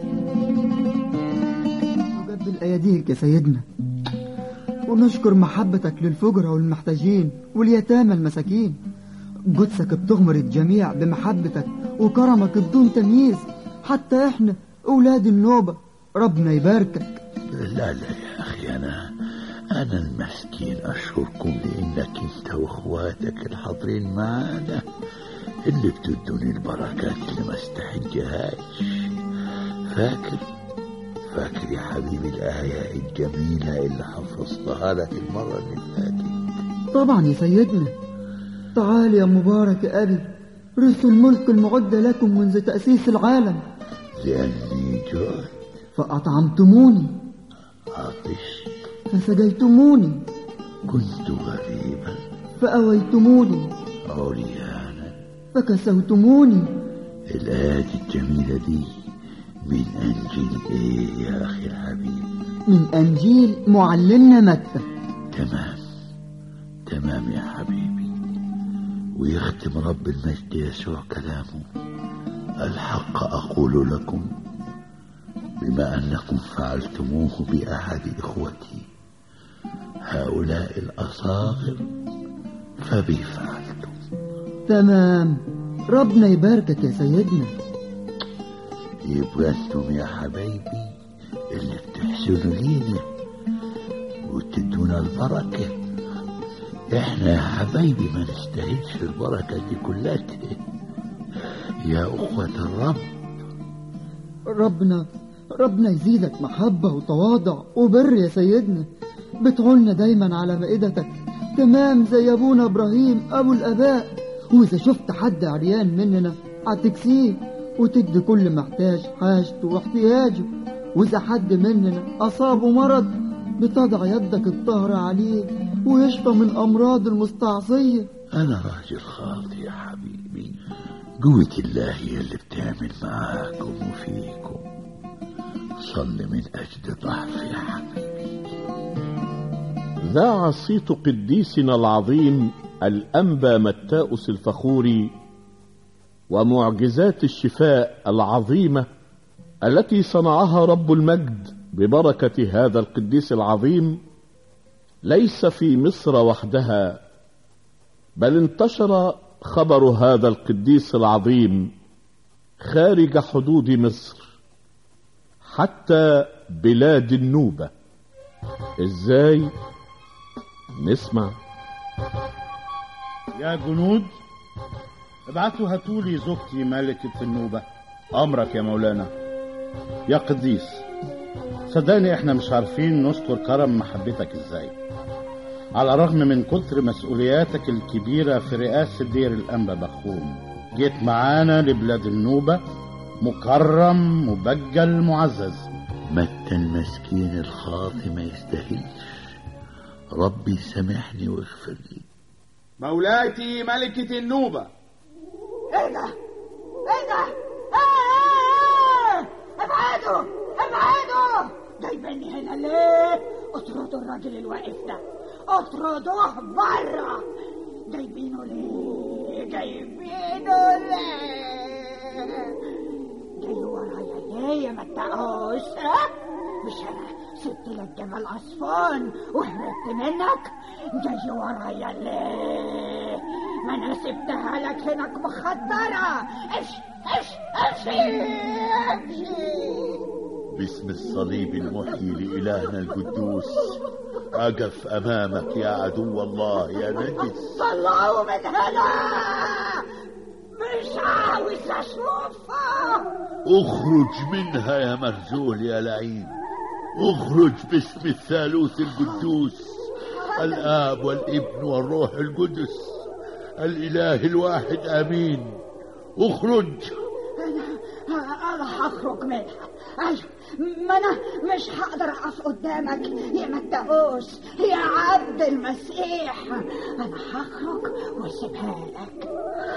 نقبل أيديك يا سيدنا ونشكر محبتك للفجرة والمحتاجين واليتامى المساكين قدسك بتغمر الجميع بمحبتك وكرمك بدون تمييز حتى احنا أولاد النوبة ربنا يباركك لا لا يا أخي أنا أنا المسكين أشكركم لأنك أنت وأخواتك الحاضرين معانا اللي بتدوني البركات اللي ما استحجهاش فاكر فاكر يا حبيبي الآية الجميلة اللي حفظتها لك المرة اللي فاتت طبعا يا سيدنا تعال يا مبارك يا أبي رث الملك المعد لكم منذ تأسيس العالم لأني جعت فأطعمتموني عطشت فسقيتموني كنت غريبا فأويتموني عريانا فكسوتموني الآيات الجميلة دي من أنجيل إيه يا أخي الحبيب من أنجيل معلمنا متى تمام تمام يا حبيبي ويختم رب المجد يسوع كلامه الحق أقول لكم بما أنكم فعلتموه بأحد إخوتي هؤلاء الأصاغر فبي فعلتم تمام ربنا يباركك يا سيدنا يبقى انتم يا حبايبي اللي بتحسنوا لينا وتدونا البركة احنا يا حبايبي ما نستاهلش البركة دي كلها يا أخوة الرب ربنا ربنا يزيدك محبة وتواضع وبر يا سيدنا بتعولنا دايما على مائدتك تمام زي أبونا إبراهيم أبو الآباء وإذا شفت حد عريان مننا هتكسيه وتدي كل محتاج حاجته واحتياجه وإذا حد مننا أصابه مرض بتضع يدك الطاهرة عليه ويشفى من أمراض المستعصية أنا راجل خاطي يا حبيبي قوة الله هي اللي بتعمل معاكم وفيكم صل من أجل ضعفي يا حبيبي ذاع صيت قديسنا العظيم الأنبا متاؤس الفخوري ومعجزات الشفاء العظيمة التي صنعها رب المجد ببركة هذا القديس العظيم ليس في مصر وحدها بل انتشر خبر هذا القديس العظيم خارج حدود مصر حتى بلاد النوبة ازاي نسمع يا جنود ابعتوا هاتولي زوجتي ملكة النوبة أمرك يا مولانا يا قديس صدقني احنا مش عارفين نشكر كرم محبتك ازاي على الرغم من كتر مسؤولياتك الكبيرة في رئاسة دير الأنبا بخوم جيت معانا لبلاد النوبة مكرم مبجل معزز متى المسكين الخاطي ما يستاهلش ربي سامحني واغفر لي مولاتي ملكة النوبة ايه ده ايه ده ايه ابعدوا ابعدوا جايبيني هنا ليه اطردوا الراجل الواقف ده اطردوه بره جايبينه ليه جايبينه ليه جاي ورايا ليه يا متعوش ها مش انا سبت لك جمال عصفان وهربت منك جاي ورايا ليه ما انا سبتها لك هناك مخدرة امشي امشي امشي امشي باسم الصليب المحيي لإلهنا القدوس أقف أمامك يا عدو الله يا نجس طلعوا من هنا مش عاوز اشوفها اخرج منها يا مرزول يا لعين اخرج باسم الثالوث القدوس الآب والابن والروح القدس الإله الواحد آمين اخرج انا انا هخرج منها ايوه ما انا مش هقدر اقف قدامك يا متهوس يا عبد المسيح انا هخرج واسيبها لك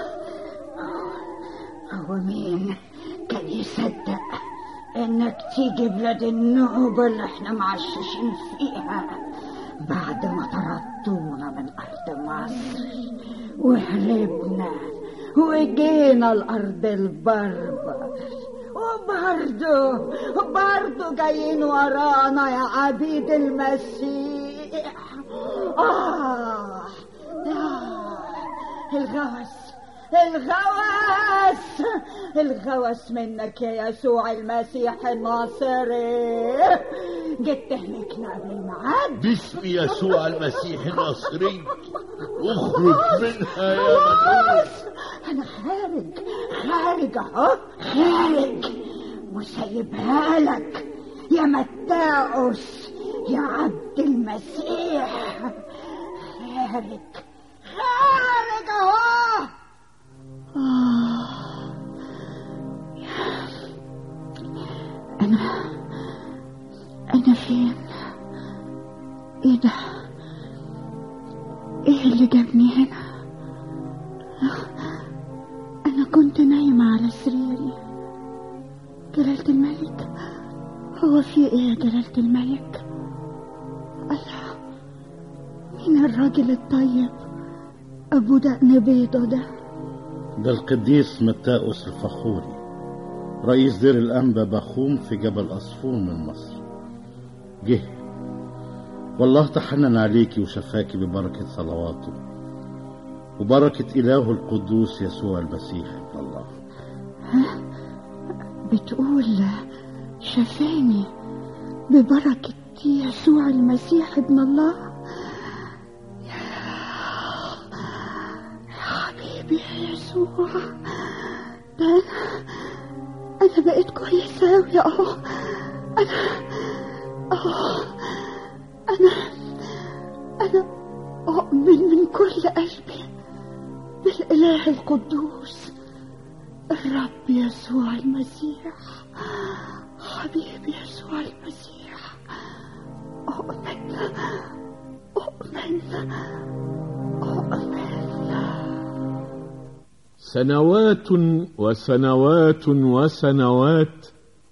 هو مين كان يصدق انك تيجي بلاد النوبة اللي احنا معششين فيها بعد ما طردونا من ارض مصر وهربنا وجينا الارض البربر وبرضه برضه جايين ورانا يا عبيد المسيح آه آه الغوث الغوث الغوث منك يا يسوع المسيح الناصري جيت تهلكنا قبل الميعاد باسم يسوع المسيح الناصري اخرج منها يا مدوس انا خارج خارج اهو خارج وسايبها لك يا متاؤس يا عبد المسيح خارج خارج اهو آه. أنا أنا فين؟ إيه ده؟ إيه اللي جابني هنا؟ أنا كنت نايمة على سريري جلالة الملك هو في إيه يا جلالة الملك؟ الله مين الراجل الطيب أبو دقن بيضة ده؟ ده القديس متاؤس الفخوري رئيس دير الأنبا بخوم في جبل أصفون من مصر جه والله تحنن عليكي وشفاكي ببركة صلواته وبركة إله القدوس يسوع المسيح ابن الله ها؟ بتقول شفاني ببركة حبيبتي يسوع المسيح ابن الله يا حبيبي يا يسوع ده أنا أنا بقيت كويسة أوي أهو أنا أهو أنا أنا أؤمن من كل قلبي بالإله القدوس الرب يسوع المسيح حبيبي يسوع المسيح أؤمن أؤمن أؤمن سنوات وسنوات وسنوات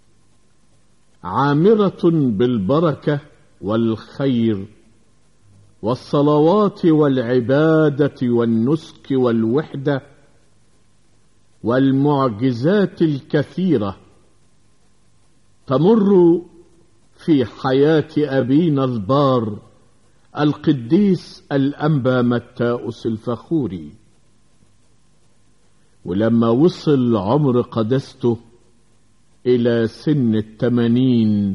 عامرة بالبركة والخير والصلوات والعبادة والنسك والوحدة والمعجزات الكثيرة تمر في حياة أبينا البار القديس الأنبا متاؤس الفخوري ولما وصل عمر قدسته إلى سن التمانين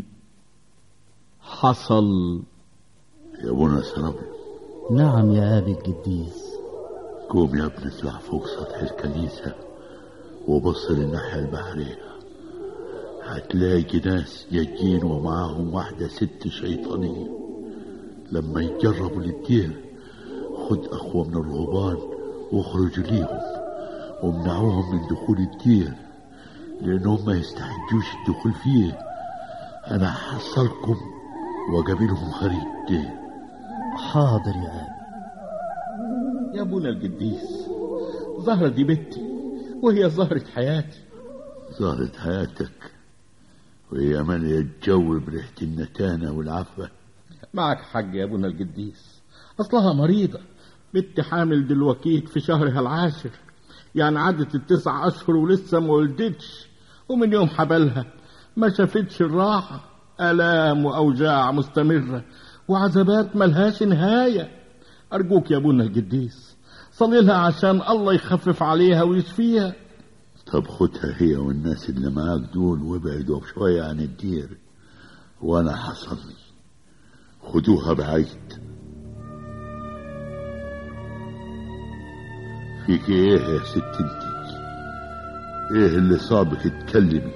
حصل يا ابونا سربي نعم يا أبي القديس قوم يا ابني اطلع فوق سطح الكنيسة وبص للناحية البحرية هتلاقي ناس جايين ومعاهم واحدة ست شيطانية لما يتجربوا للدير خد أخوة من الرهبان واخرجوا ليهم وامنعوهم من دخول الدير لأنهم ما يستحجوش الدخول فيه أنا هحصلكم وأجابلهم خريج الدير حاضر يا أبي يا ابونا القديس زهرة دي بنتي وهي زهرة حياتي زهرة حياتك وهي مالية الجو بريحة النتانة والعفة معك حق يا ابونا القديس اصلها مريضة بنتي حامل دلوكيت في شهرها العاشر يعني عدت التسع اشهر ولسه ما ولدتش ومن يوم حبلها ما شافتش الراحة آلام وأوجاع مستمرة وعذابات ملهاش نهاية أرجوك يا أبونا القديس صلي لها عشان الله يخفف عليها ويشفيها طب خدها هي والناس اللي معاك دول وابعدوا شوية عن الدير وأنا حصلني خدوها بعيد فيك ايه يا ست انت ايه اللي صابك تكلمي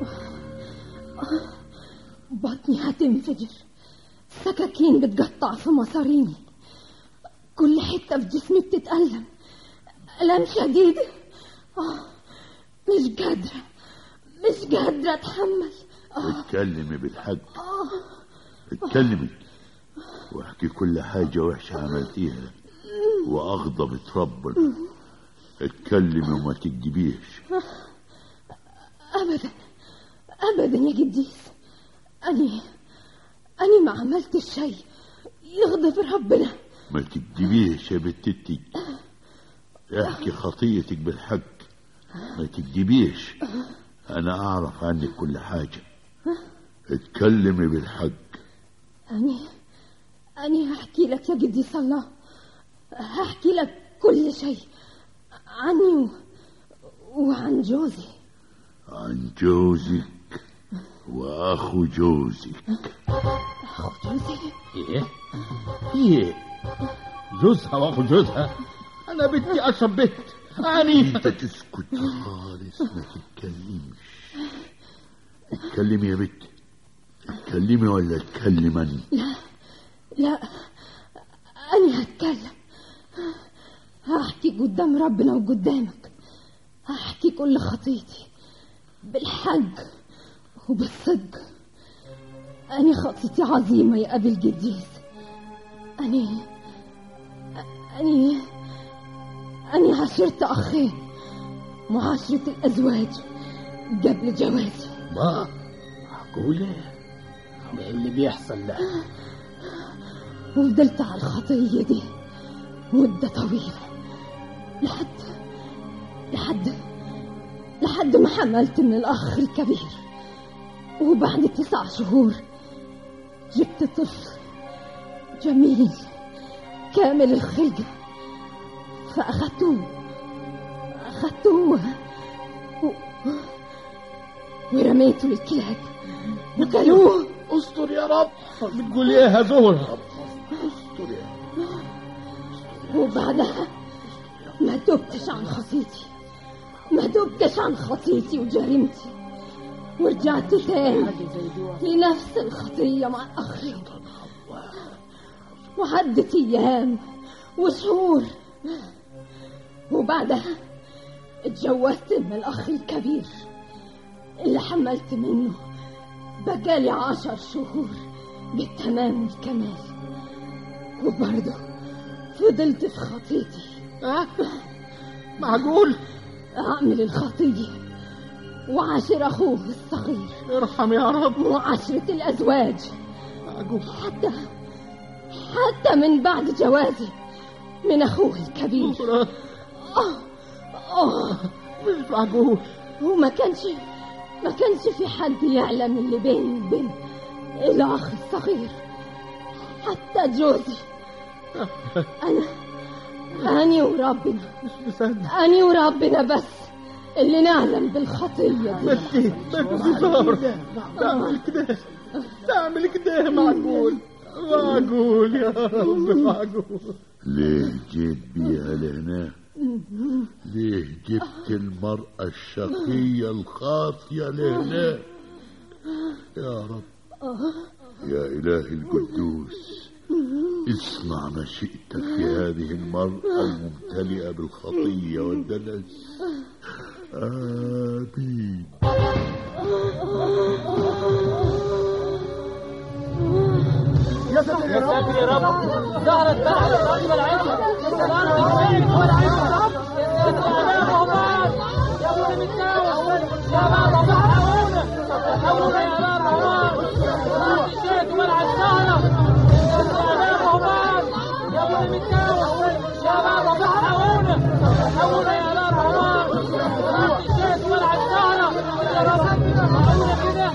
بطني هتنفجر سكاكين بتقطع في مصاريني كل حتة في جسمي بتتألم ألم شديد آه، مش قادرة مش قادرة أتحمل آه، اتكلمي بالحق آه، اتكلمي واحكي كل حاجة وحشة عملتيها وأغضبت ربنا اتكلمي وما تكذبيش أبدا أبدا يا قديس أني أني ما عملت شيء يغضب ربنا ما تكذبيش يا بتتي احكي خطيتك بالحق ما تكذبيش أنا أعرف عنك كل حاجة اتكلمي بالحق أني أني هحكي لك يا قديس الله هحكي لك كل شيء عني و... وعن جوزي عن جوزك وأخو جوزك أخو جوزي ايه ايه جوزها واخو جوزها انا بدي اشرب بيت اني انت تسكت خالص ما تتكلمش اتكلمي يا بت اتكلمي ولا اتكلم انا لا لا أنا هتكلم هحكي قدام ربنا وقدامك هحكي كل خطيتي بالحق وبالصدق أنا خطيتي عظيمة يا أبي القديس أنا أنا أنا عشرت أخين معاشرة الأزواج قبل جوازي ما معقولة ايه اللي بيحصل ده وفضلت على الخطية دي مدة طويلة لحد لحد لحد ما حملت من الأخ الكبير وبعد تسع شهور جبت طفل جميل كامل الخلقة فأخدتوه أخدتوه و... ورميته للكلاب وكلوه استر يا رب بتقول ايه يا زهرة استر يا وبعدها ما تبتش عن خطيتي ما تبتش عن خطيتي وجريمتي ورجعت تاني لنفس الخطية مع أخي وعدت أيام وشهور وبعدها اتجوزت من الأخ الكبير اللي حملت منه بقالي عشر شهور بالتمام والكمال وبرضه فضلت في خطيتي معقول أعمل الخطية وعاشر أخوه الصغير ارحم يا رب وعشرة الأزواج معقول حتى حتى من بعد جوازي من أخوه الكبير آه آه مش معقول وما كانش ما كانش في حد يعلم اللي بيني وبين الأخ الصغير حتى جوزي أنا أني وربنا مش مصدق أني وربنا بس اللي نعلم بالخطية دي بدي بدي زهرة تعمل كده تعمل كده معقول معقول يا رب معقول ليه جيت بيها لهنا ليه جبت المرأة الشقية الخاطية لهنا يا رب يا إلهي القدوس اصنع ما شئت في هذه المرأة الممتلئة بالخطية والدنس آمين يا ساتر يا رب يا رب ظهرت بقى الراجل العزة ظهرت السيد هو العزة يا رب يا بعض يا ابو المتاوى يا بعض بحقونا بحقونا يا بعض ظهرت السيد هو العزة يا بعض يا ابو المتاوى يا بعض بحقونا بحقونا يا بعض ظهرت السيد هو العزة يا رب بحقونا كده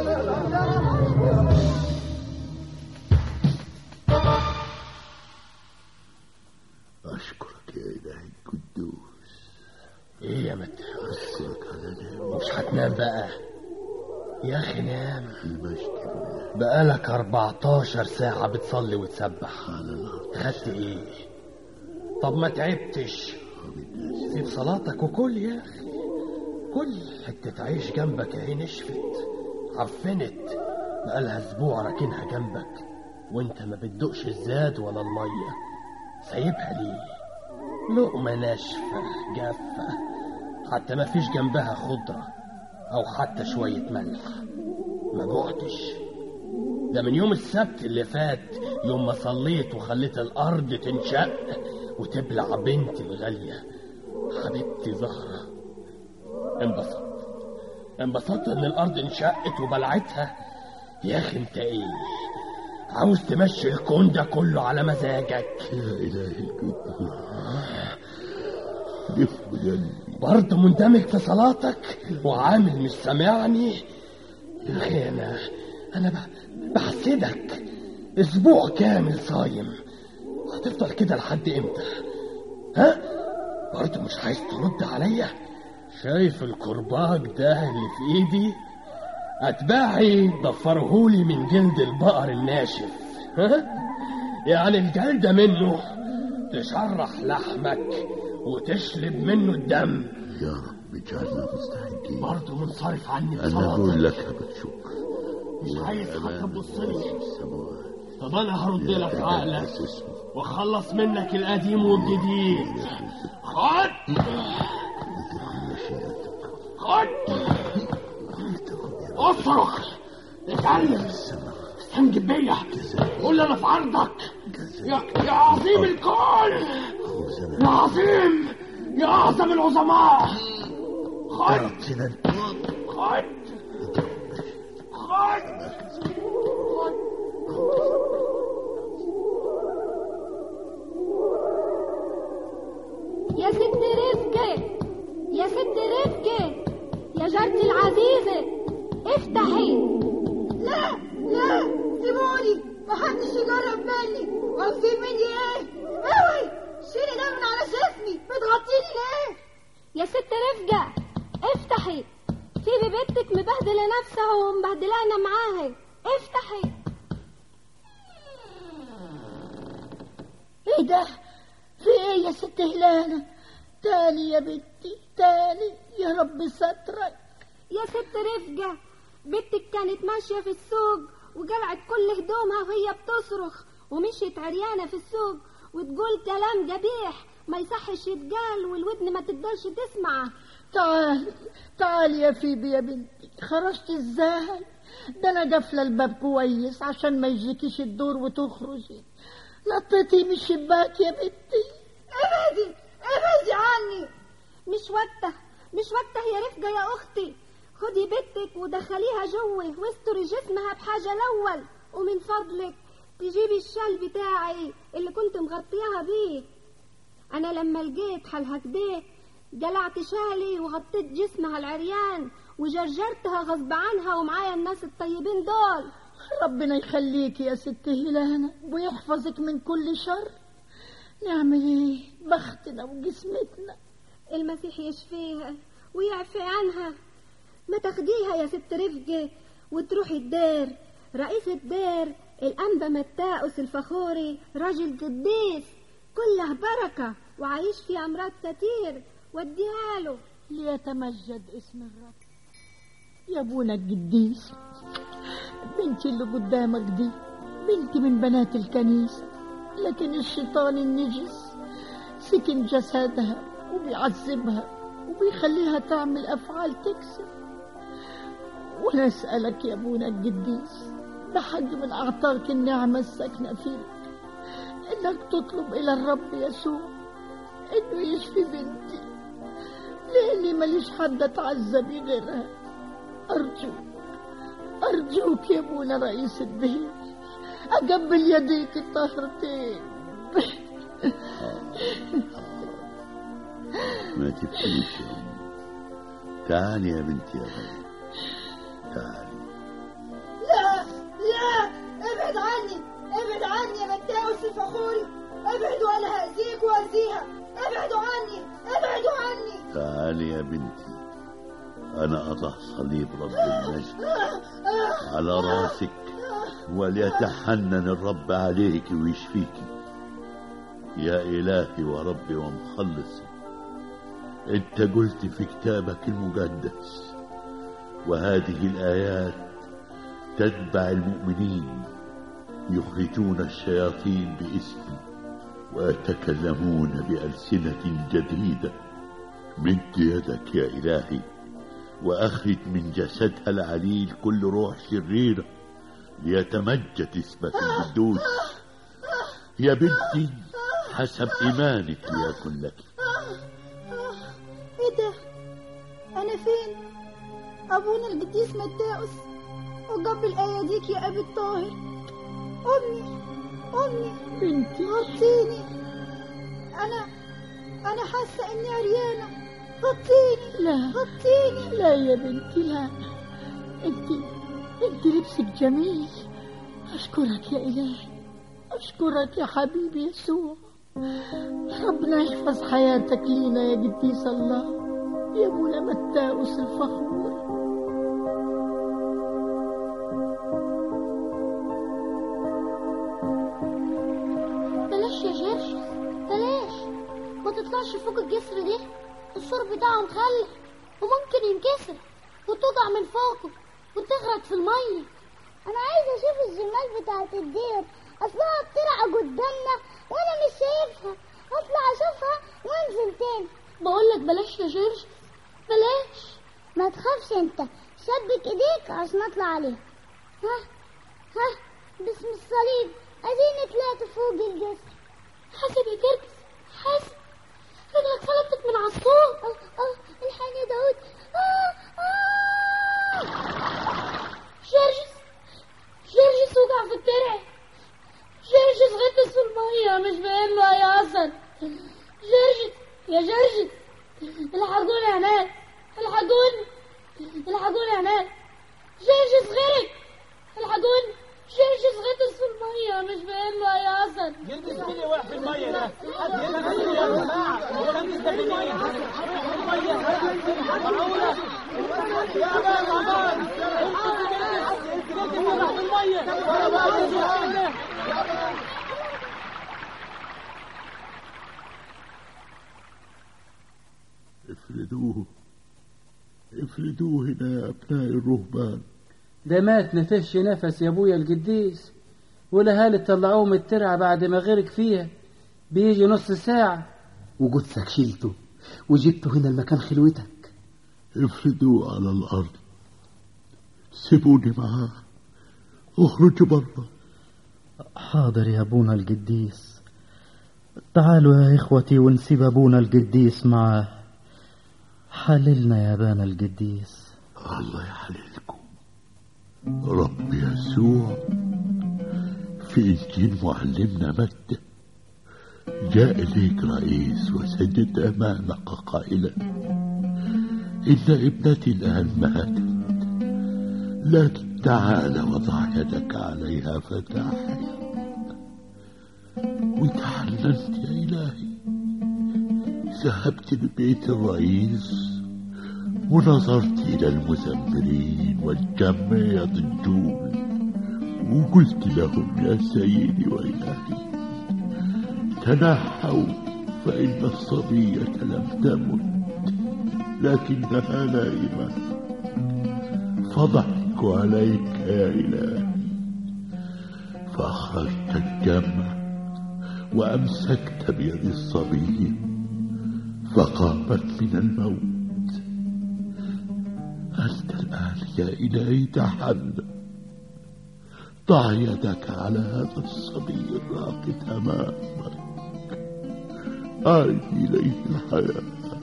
أشكرك يا إلهي القدوس ايه يا متعوس أشكرك على نعمة مش هتنام بقى يا اخي نام المجد بقالك 14 ساعة بتصلي وتسبح خدت ايه طب ما تعبتش سيب صلاتك وكل يا اخي كل حتة عيش جنبك اهي نشفت عفنت بقالها اسبوع راكنها جنبك وانت ما بتدوقش الزاد ولا المية سايبها ليه لقمة ناشفة جافة حتى ما فيش جنبها خضرة أو حتى شوية ملح ما جوعتش ده من يوم السبت اللي فات يوم ما صليت وخليت الأرض تنشق وتبلع بنتي الغالية حبيبتي زهرة انبسطت انبسطت ان الأرض انشقت وبلعتها يا أخي انت ايه عاوز تمشي الكون ده كله على مزاجك يا إلهي القدوس ضف قلبي برضه مندمج في صلاتك وعامل مش سامعني يا اخي انا انا ب- بحسدك اسبوع كامل صايم هتفضل كده لحد امتى ها برضه مش عايز ترد عليا شايف الكرباج ده اللي في ايدي اتباعي ضفرهولي من جلد البقر الناشف ها يعني الجلدة منه تشرح لحمك وتشرب منه الدم يا رب اجعلنا مستحقين برضه منصرف عني أنا بصلاتك أقول لك هبة شكر مش عايز حتى تبص لي السماوات طب انا هرد لك عقلك واخلص منك القديم والجديد خد خد اصرخ اتعلم استنجد بيا قول انا في عرضك يا, يا عظيم الكون يا عظيم يا اعظم العظماء خد خد خد يا ست رفقة يا ست رفقة يا جارتي العزيزة افتحي لا لا سيبوني محدش يقرب مني عاوزين مني ايه اوي شيلي ده من على جسمي بتغطيني ليه يا ست رفقة افتحي في بنتك مبهدلة نفسها ومبهدلانا معاها افتحي ايه ده في ايه يا ست هلالة تاني يا بنتي تاني يا رب سترك يا ست رفقة بنتك كانت ماشية في السوق وقلعت كل هدومها وهي بتصرخ ومشيت عريانة في السوق وتقول كلام قبيح ما يصحش يتقال والودن ما تقدرش تسمعه تعال تعال يا فيبي يا بنتي خرجت ازاي ده انا قافله الباب كويس عشان ما يجيكيش الدور وتخرجي نطيتي من الشباك يا بنتي ابعدي ابعدي عني مش وقته مش وقته يا رفقة يا اختي خدي بنتك ودخليها جوه واستري جسمها بحاجة الاول ومن فضلك تجيبي الشال بتاعي اللي كنت مغطياها بيه انا لما لقيت حالها كده قلعت شالي وغطيت جسمها العريان وجرجرتها غصب عنها ومعايا الناس الطيبين دول ربنا يخليك يا ست هلانة ويحفظك من كل شر نعمل ايه بختنا وجسمتنا المسيح يشفيها ويعفي عنها ما تاخديها يا ست رفقة وتروحي الدير رئيس الدير الأنبا متاؤس الفخوري راجل قديس كله بركة وعايش في أمراض كتير وديها له ليتمجد اسم الرب يا ابونا القديس بنتي اللي قدامك دي بنتي من بنات الكنيسة لكن الشيطان النجس سكن جسدها وبيعذبها وبيخليها تعمل أفعال تكسر وأنا أسألك يا أبونا القديس بحق من أعطاك النعمة الساكنة فيك إنك تطلب إلى الرب يسوع إنه يشفي بنتي لأني ماليش حد أتعذب غيرها أرجوك أرجوك يا أبونا رئيس الدين أقبل يديك الطاهرتين ما تبكيش يا أمي تعالي يا بنتي يا بنتي تعالي لا لا ابعد عني ابعد عني يا متاوس الفخوري ابعد ولا هأذيك وأذيها ابعدوا عني ابعدوا عني تعالي يا بنتي أنا أضع صليب رب المجد على راسك وليتحنن الرب عليك ويشفيك يا إلهي وربي ومخلصي أنت قلت في كتابك المقدس وهذه الآيات تتبع المؤمنين يخرجون الشياطين باسمي ويتكلمون بألسنة جديدة مد يدك يا إلهي وأخرج من جسدها العليل كل روح شريرة ليتمجد اسمك القدوس يا بنتي حسب إيمانك ليكن لك ايه ده انا فين ابونا القديس متاوس وقبل اياديك يا ابي الطاهر امي امي بنتي غطيني انا انا حاسه اني عريانه غطيني لا غطيني لا يا بنتي لا انت انت لبسك جميل اشكرك يا الهي اشكرك يا حبيبي يسوع ربنا يحفظ حياتك لينا يا قديس الله يا ابونا متاوس الفخور بلاش يا جرش بلاش ما تطلعش فوق الجسر دي السور بتاعه مخلع وممكن ينكسر وتقع من فوقه وتغرق في المية انا عايزه اشوف الجمال بتاعت الدير اصلها بترعى قدامنا وانا مش شايفها اطلع اشوفها وانزل تاني بقولك بلاش يا جرش بلاش ما تخافش انت شبك ايديك عشان اطلع عليها ها ها باسم الصليب اديني طلعت فوق الجسر حاسب يا جرجس حاسب رجلك فلتت من على الصوت اه اه الحقني يا داود اه اه جرجس جرجس وقع في الترع جرجس غطس في المية مش باين له أي أثر جرجس يا جرجس الحقوني يا ناس الحقوني الحقوني يا ناس جرجس غرق الحقوني جرجس غطس في المية مش باين له أي أثر جرجس مين اللي وقع في المية ده؟ جرجس مين يا جماعة؟ جرجس ده في المية المية معقولة يا بابا انقذ جرجس انت تحت الميه ولا بقى افردوه افردوه هنا يا أبناء الرهبان ده مات نفش نفس يا ابويا القديس والاهالي طلعوه من الترعه بعد ما غرق فيها بيجي نص ساعه وجثك شيلته وجبته هنا المكان خلوتك افردوه على الأرض سيبوني معاه اخرجوا برا حاضر يا أبونا القديس تعالوا يا إخوتي ونسيب أبونا القديس معاه حللنا يا أبانا القديس الله يحللكم رب يسوع في إنجيل معلمنا متى جاء إليك رئيس وسجد أمامك قائلا إن ابنتي الآن ماتت لكن تعال وضع يدك عليها فتحيا وتحننت يا إلهي ذهبت لبيت الرئيس ونظرت إلى المزمرين والجمع يضجون وقلت لهم يا سيدي وإلهي تنحوا فإن الصبية لم تمت لكنها نائمة فضحكوا عليك يا إلهي فأخرجت الجمع وأمسكت بيد الصبي فقامت من الموت أنت الآن يا إلهي تحنن ضع يدك على هذا الصبي الراقد أمامك أعد إليه الحياة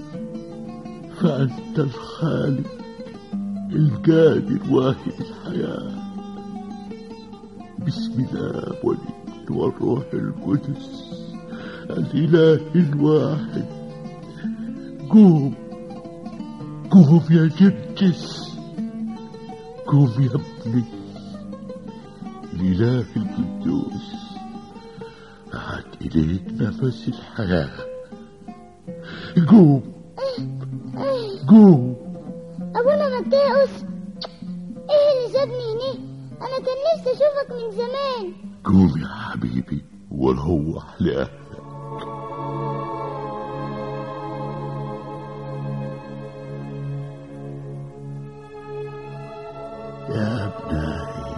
فأنت الخالق القادر واهب الحياة بسم الله والابن والروح القدس الإله الواحد قوم قوم يا جرجس قوم يا ابني الإله القدوس أعد إليك نفس الحياة قوم قوم أبونا متاوس إيه اللي جابني هنا أنا كان نفسي أشوفك من زمان قوم يا حبيبي والروح لأهلك يا أبنائي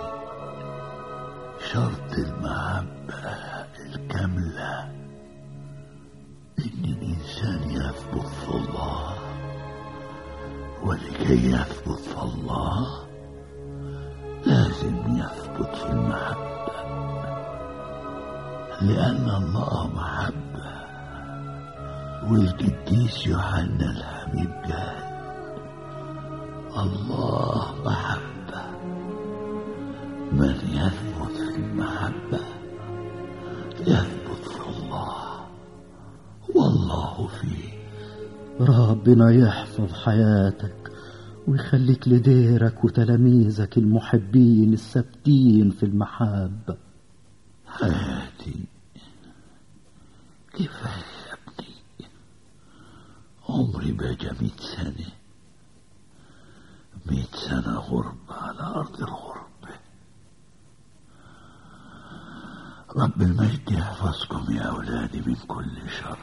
شرط المحبة الكاملة إن الإنسان يثبت في الله ولكي يثبت في الله لازم يثبت في المحبة لأن الله محبة والقديس يوحنا الحبيب قال الله محبة من يثبت في المحبة يثبت في الله والله فيه ربنا يحفظ حياتك ويخليك لديرك وتلاميذك المحبين الثابتين في المحبة حياتي كفاية يا ابني عمري بقى مئة سنة مئة سنة غربة على أرض الغربة رب المجد يحفظكم يا أولادي من كل شر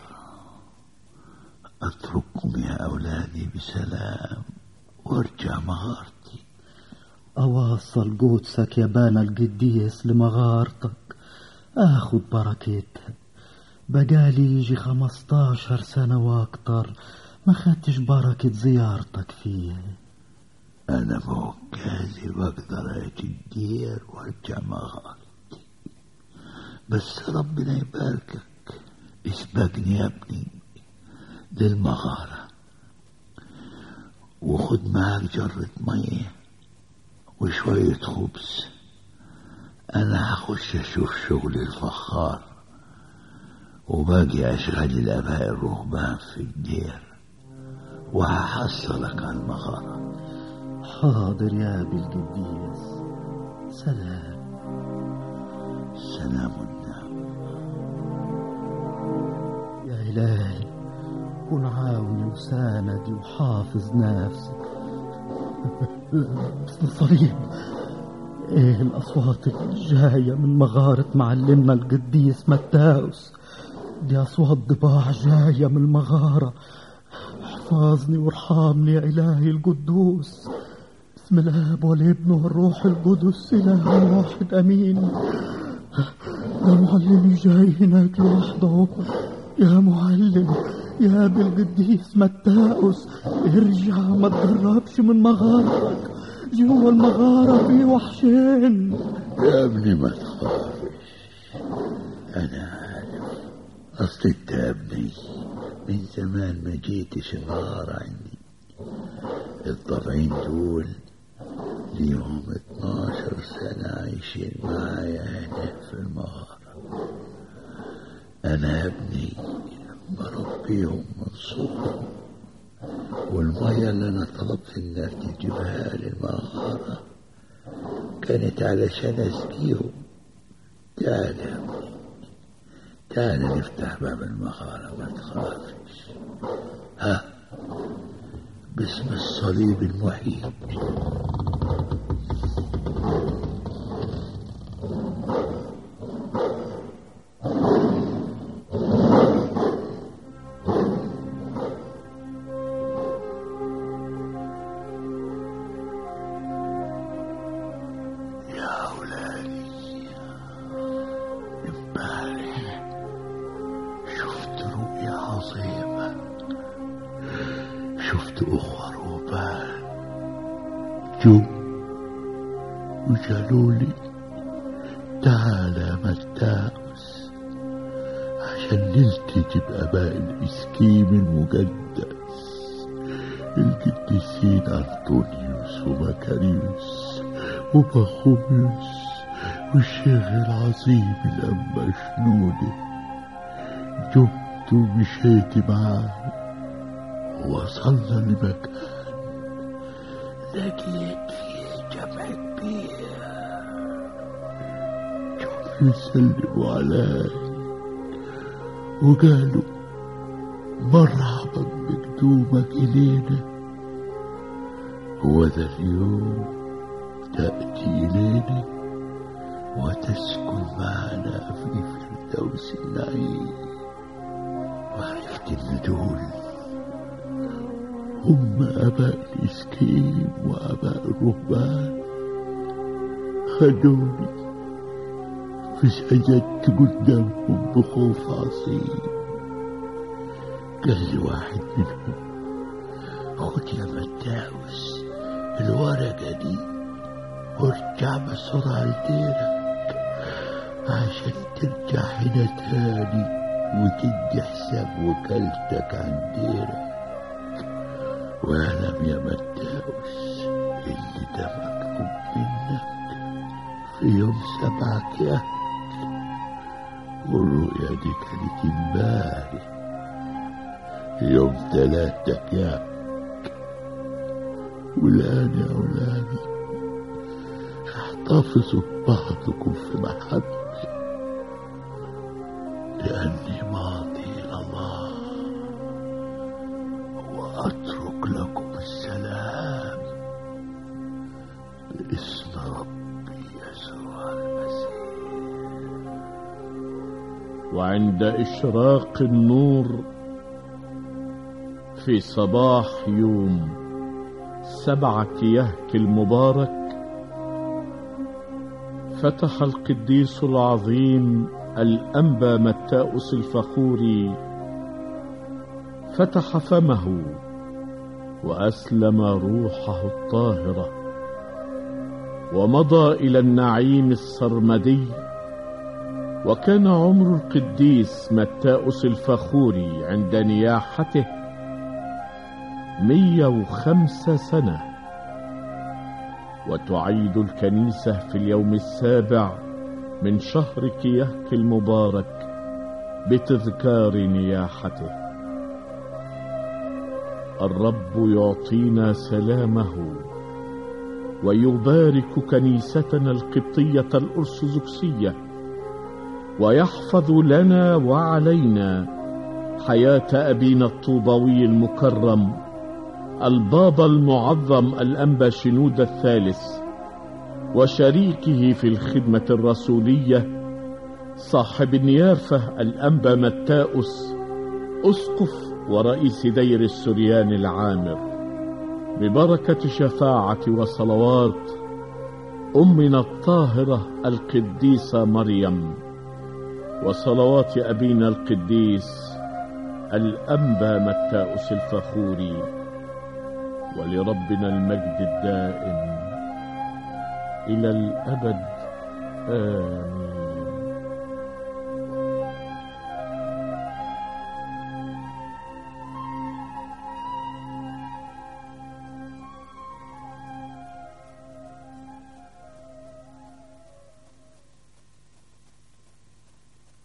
أترككم يا أولادي بسلام وارجع مغارتي أواصل قدسك يا بانا القديس لمغارتك آخد بركتها بقالي يجي خمستاشر سنة وأكتر ما خدتش بركة زيارتك فيه أنا موكازي بقدر أجي الدير وارجع مغارتي بس ربنا يباركك اسبقني يا ابني للمغارة وخد معك جرة مية وشوية خبز أنا هخش أشوف شغل الفخار وباقي أشغل الآباء الرهبان في الدير وهحصلك على المغارة حاضر يا أبي القديس سلام سلام النعم يا إلهي كن عاوني وساندي وحافظ نفسي باسم الصليب ايه الاصوات اللي جايه من مغاره معلمنا القديس متاوس دي اصوات ضباع جايه من المغاره احفظني وارحمني يا الهي القدوس بسم الاب والابن والروح القدس اله واحد امين يا معلمي جاي هناك لوحده يا معلم يا ابي القديس متاوس ارجع ما تقربش من مغارتك جوا المغارة في وحشين يا ابني ما تخافش انا عارف اصل انت يا ابني من زمان ما جيتش النهار عندي الضبعين دول ليهم 12 سنة عايشين معايا هنا في المغارة أنا يا ابني بربيهم من صغرهم والمية اللي أنا طلبت الناس تجيبها للمغارة كانت علشان أسقيهم تعال يا ابني تعال نفتح باب المغارة ما تخافش ها باسم الصليب المحيط يا أولادي امبارح شفت رؤيا عظيمة شفت أخوة رهبان جو وقالوا لي تعال يا متاوس عشان نلتقي بآباء الإسكيم المقدس القديسين أنطونيوس ومكاريوس وبخوميوس والشيخ العظيم الأنبا شنودة جبت ومشيت معاه وصلنا لمكان لقيت فيه جمع كبير جم يسلموا علي وقالوا مرحبا بقدومك إلينا هو ذا اليوم تأتي إلينا وتسكن معنا في فردوس النعيم وعرفت إن دول هم أباء الإسكيم وأباء الرهبان خدوني فسجدت قدامهم بخوف عظيم قال لي واحد منهم خد يا متاوس الورقة دي وارجع بسرعة لديرك عشان ترجع هنا تاني وتدي حساب وكالتك عن ديرك واعلم يا متاوس اللي ده مكتوب منك في يوم سبعك يا والرؤيا دي كانت امبارح يوم تلاتك يا والآن يا أولادي احتفظوا ببعضكم في محبة لأني ماضي إلى الله وأترك لكم السلام باسم ربي يسوع المسيح وعند إشراق النور في صباح يوم سبعة يهك المبارك فتح القديس العظيم الأنبا متاؤس الفخوري فتح فمه وأسلم روحه الطاهرة ومضى إلى النعيم السرمدي وكان عمر القديس متاؤس الفخوري عند نياحته مية وخمسة سنة وتعيد الكنيسة في اليوم السابع من شهر كيهك المبارك بتذكار نياحته الرب يعطينا سلامه ويبارك كنيستنا القبطية الأرثوذكسية ويحفظ لنا وعلينا حياة أبينا الطوبوي المكرم البابا المعظم الأنبا شنود الثالث وشريكه في الخدمة الرسولية صاحب النيافة الأنبا متاؤس أسقف ورئيس دير السريان العامر ببركة شفاعة وصلوات أمنا الطاهرة القديسة مريم وصلوات أبينا القديس الأنبا متاؤس الفخوري ولربنا المجد الدائم إلى الأبد آمين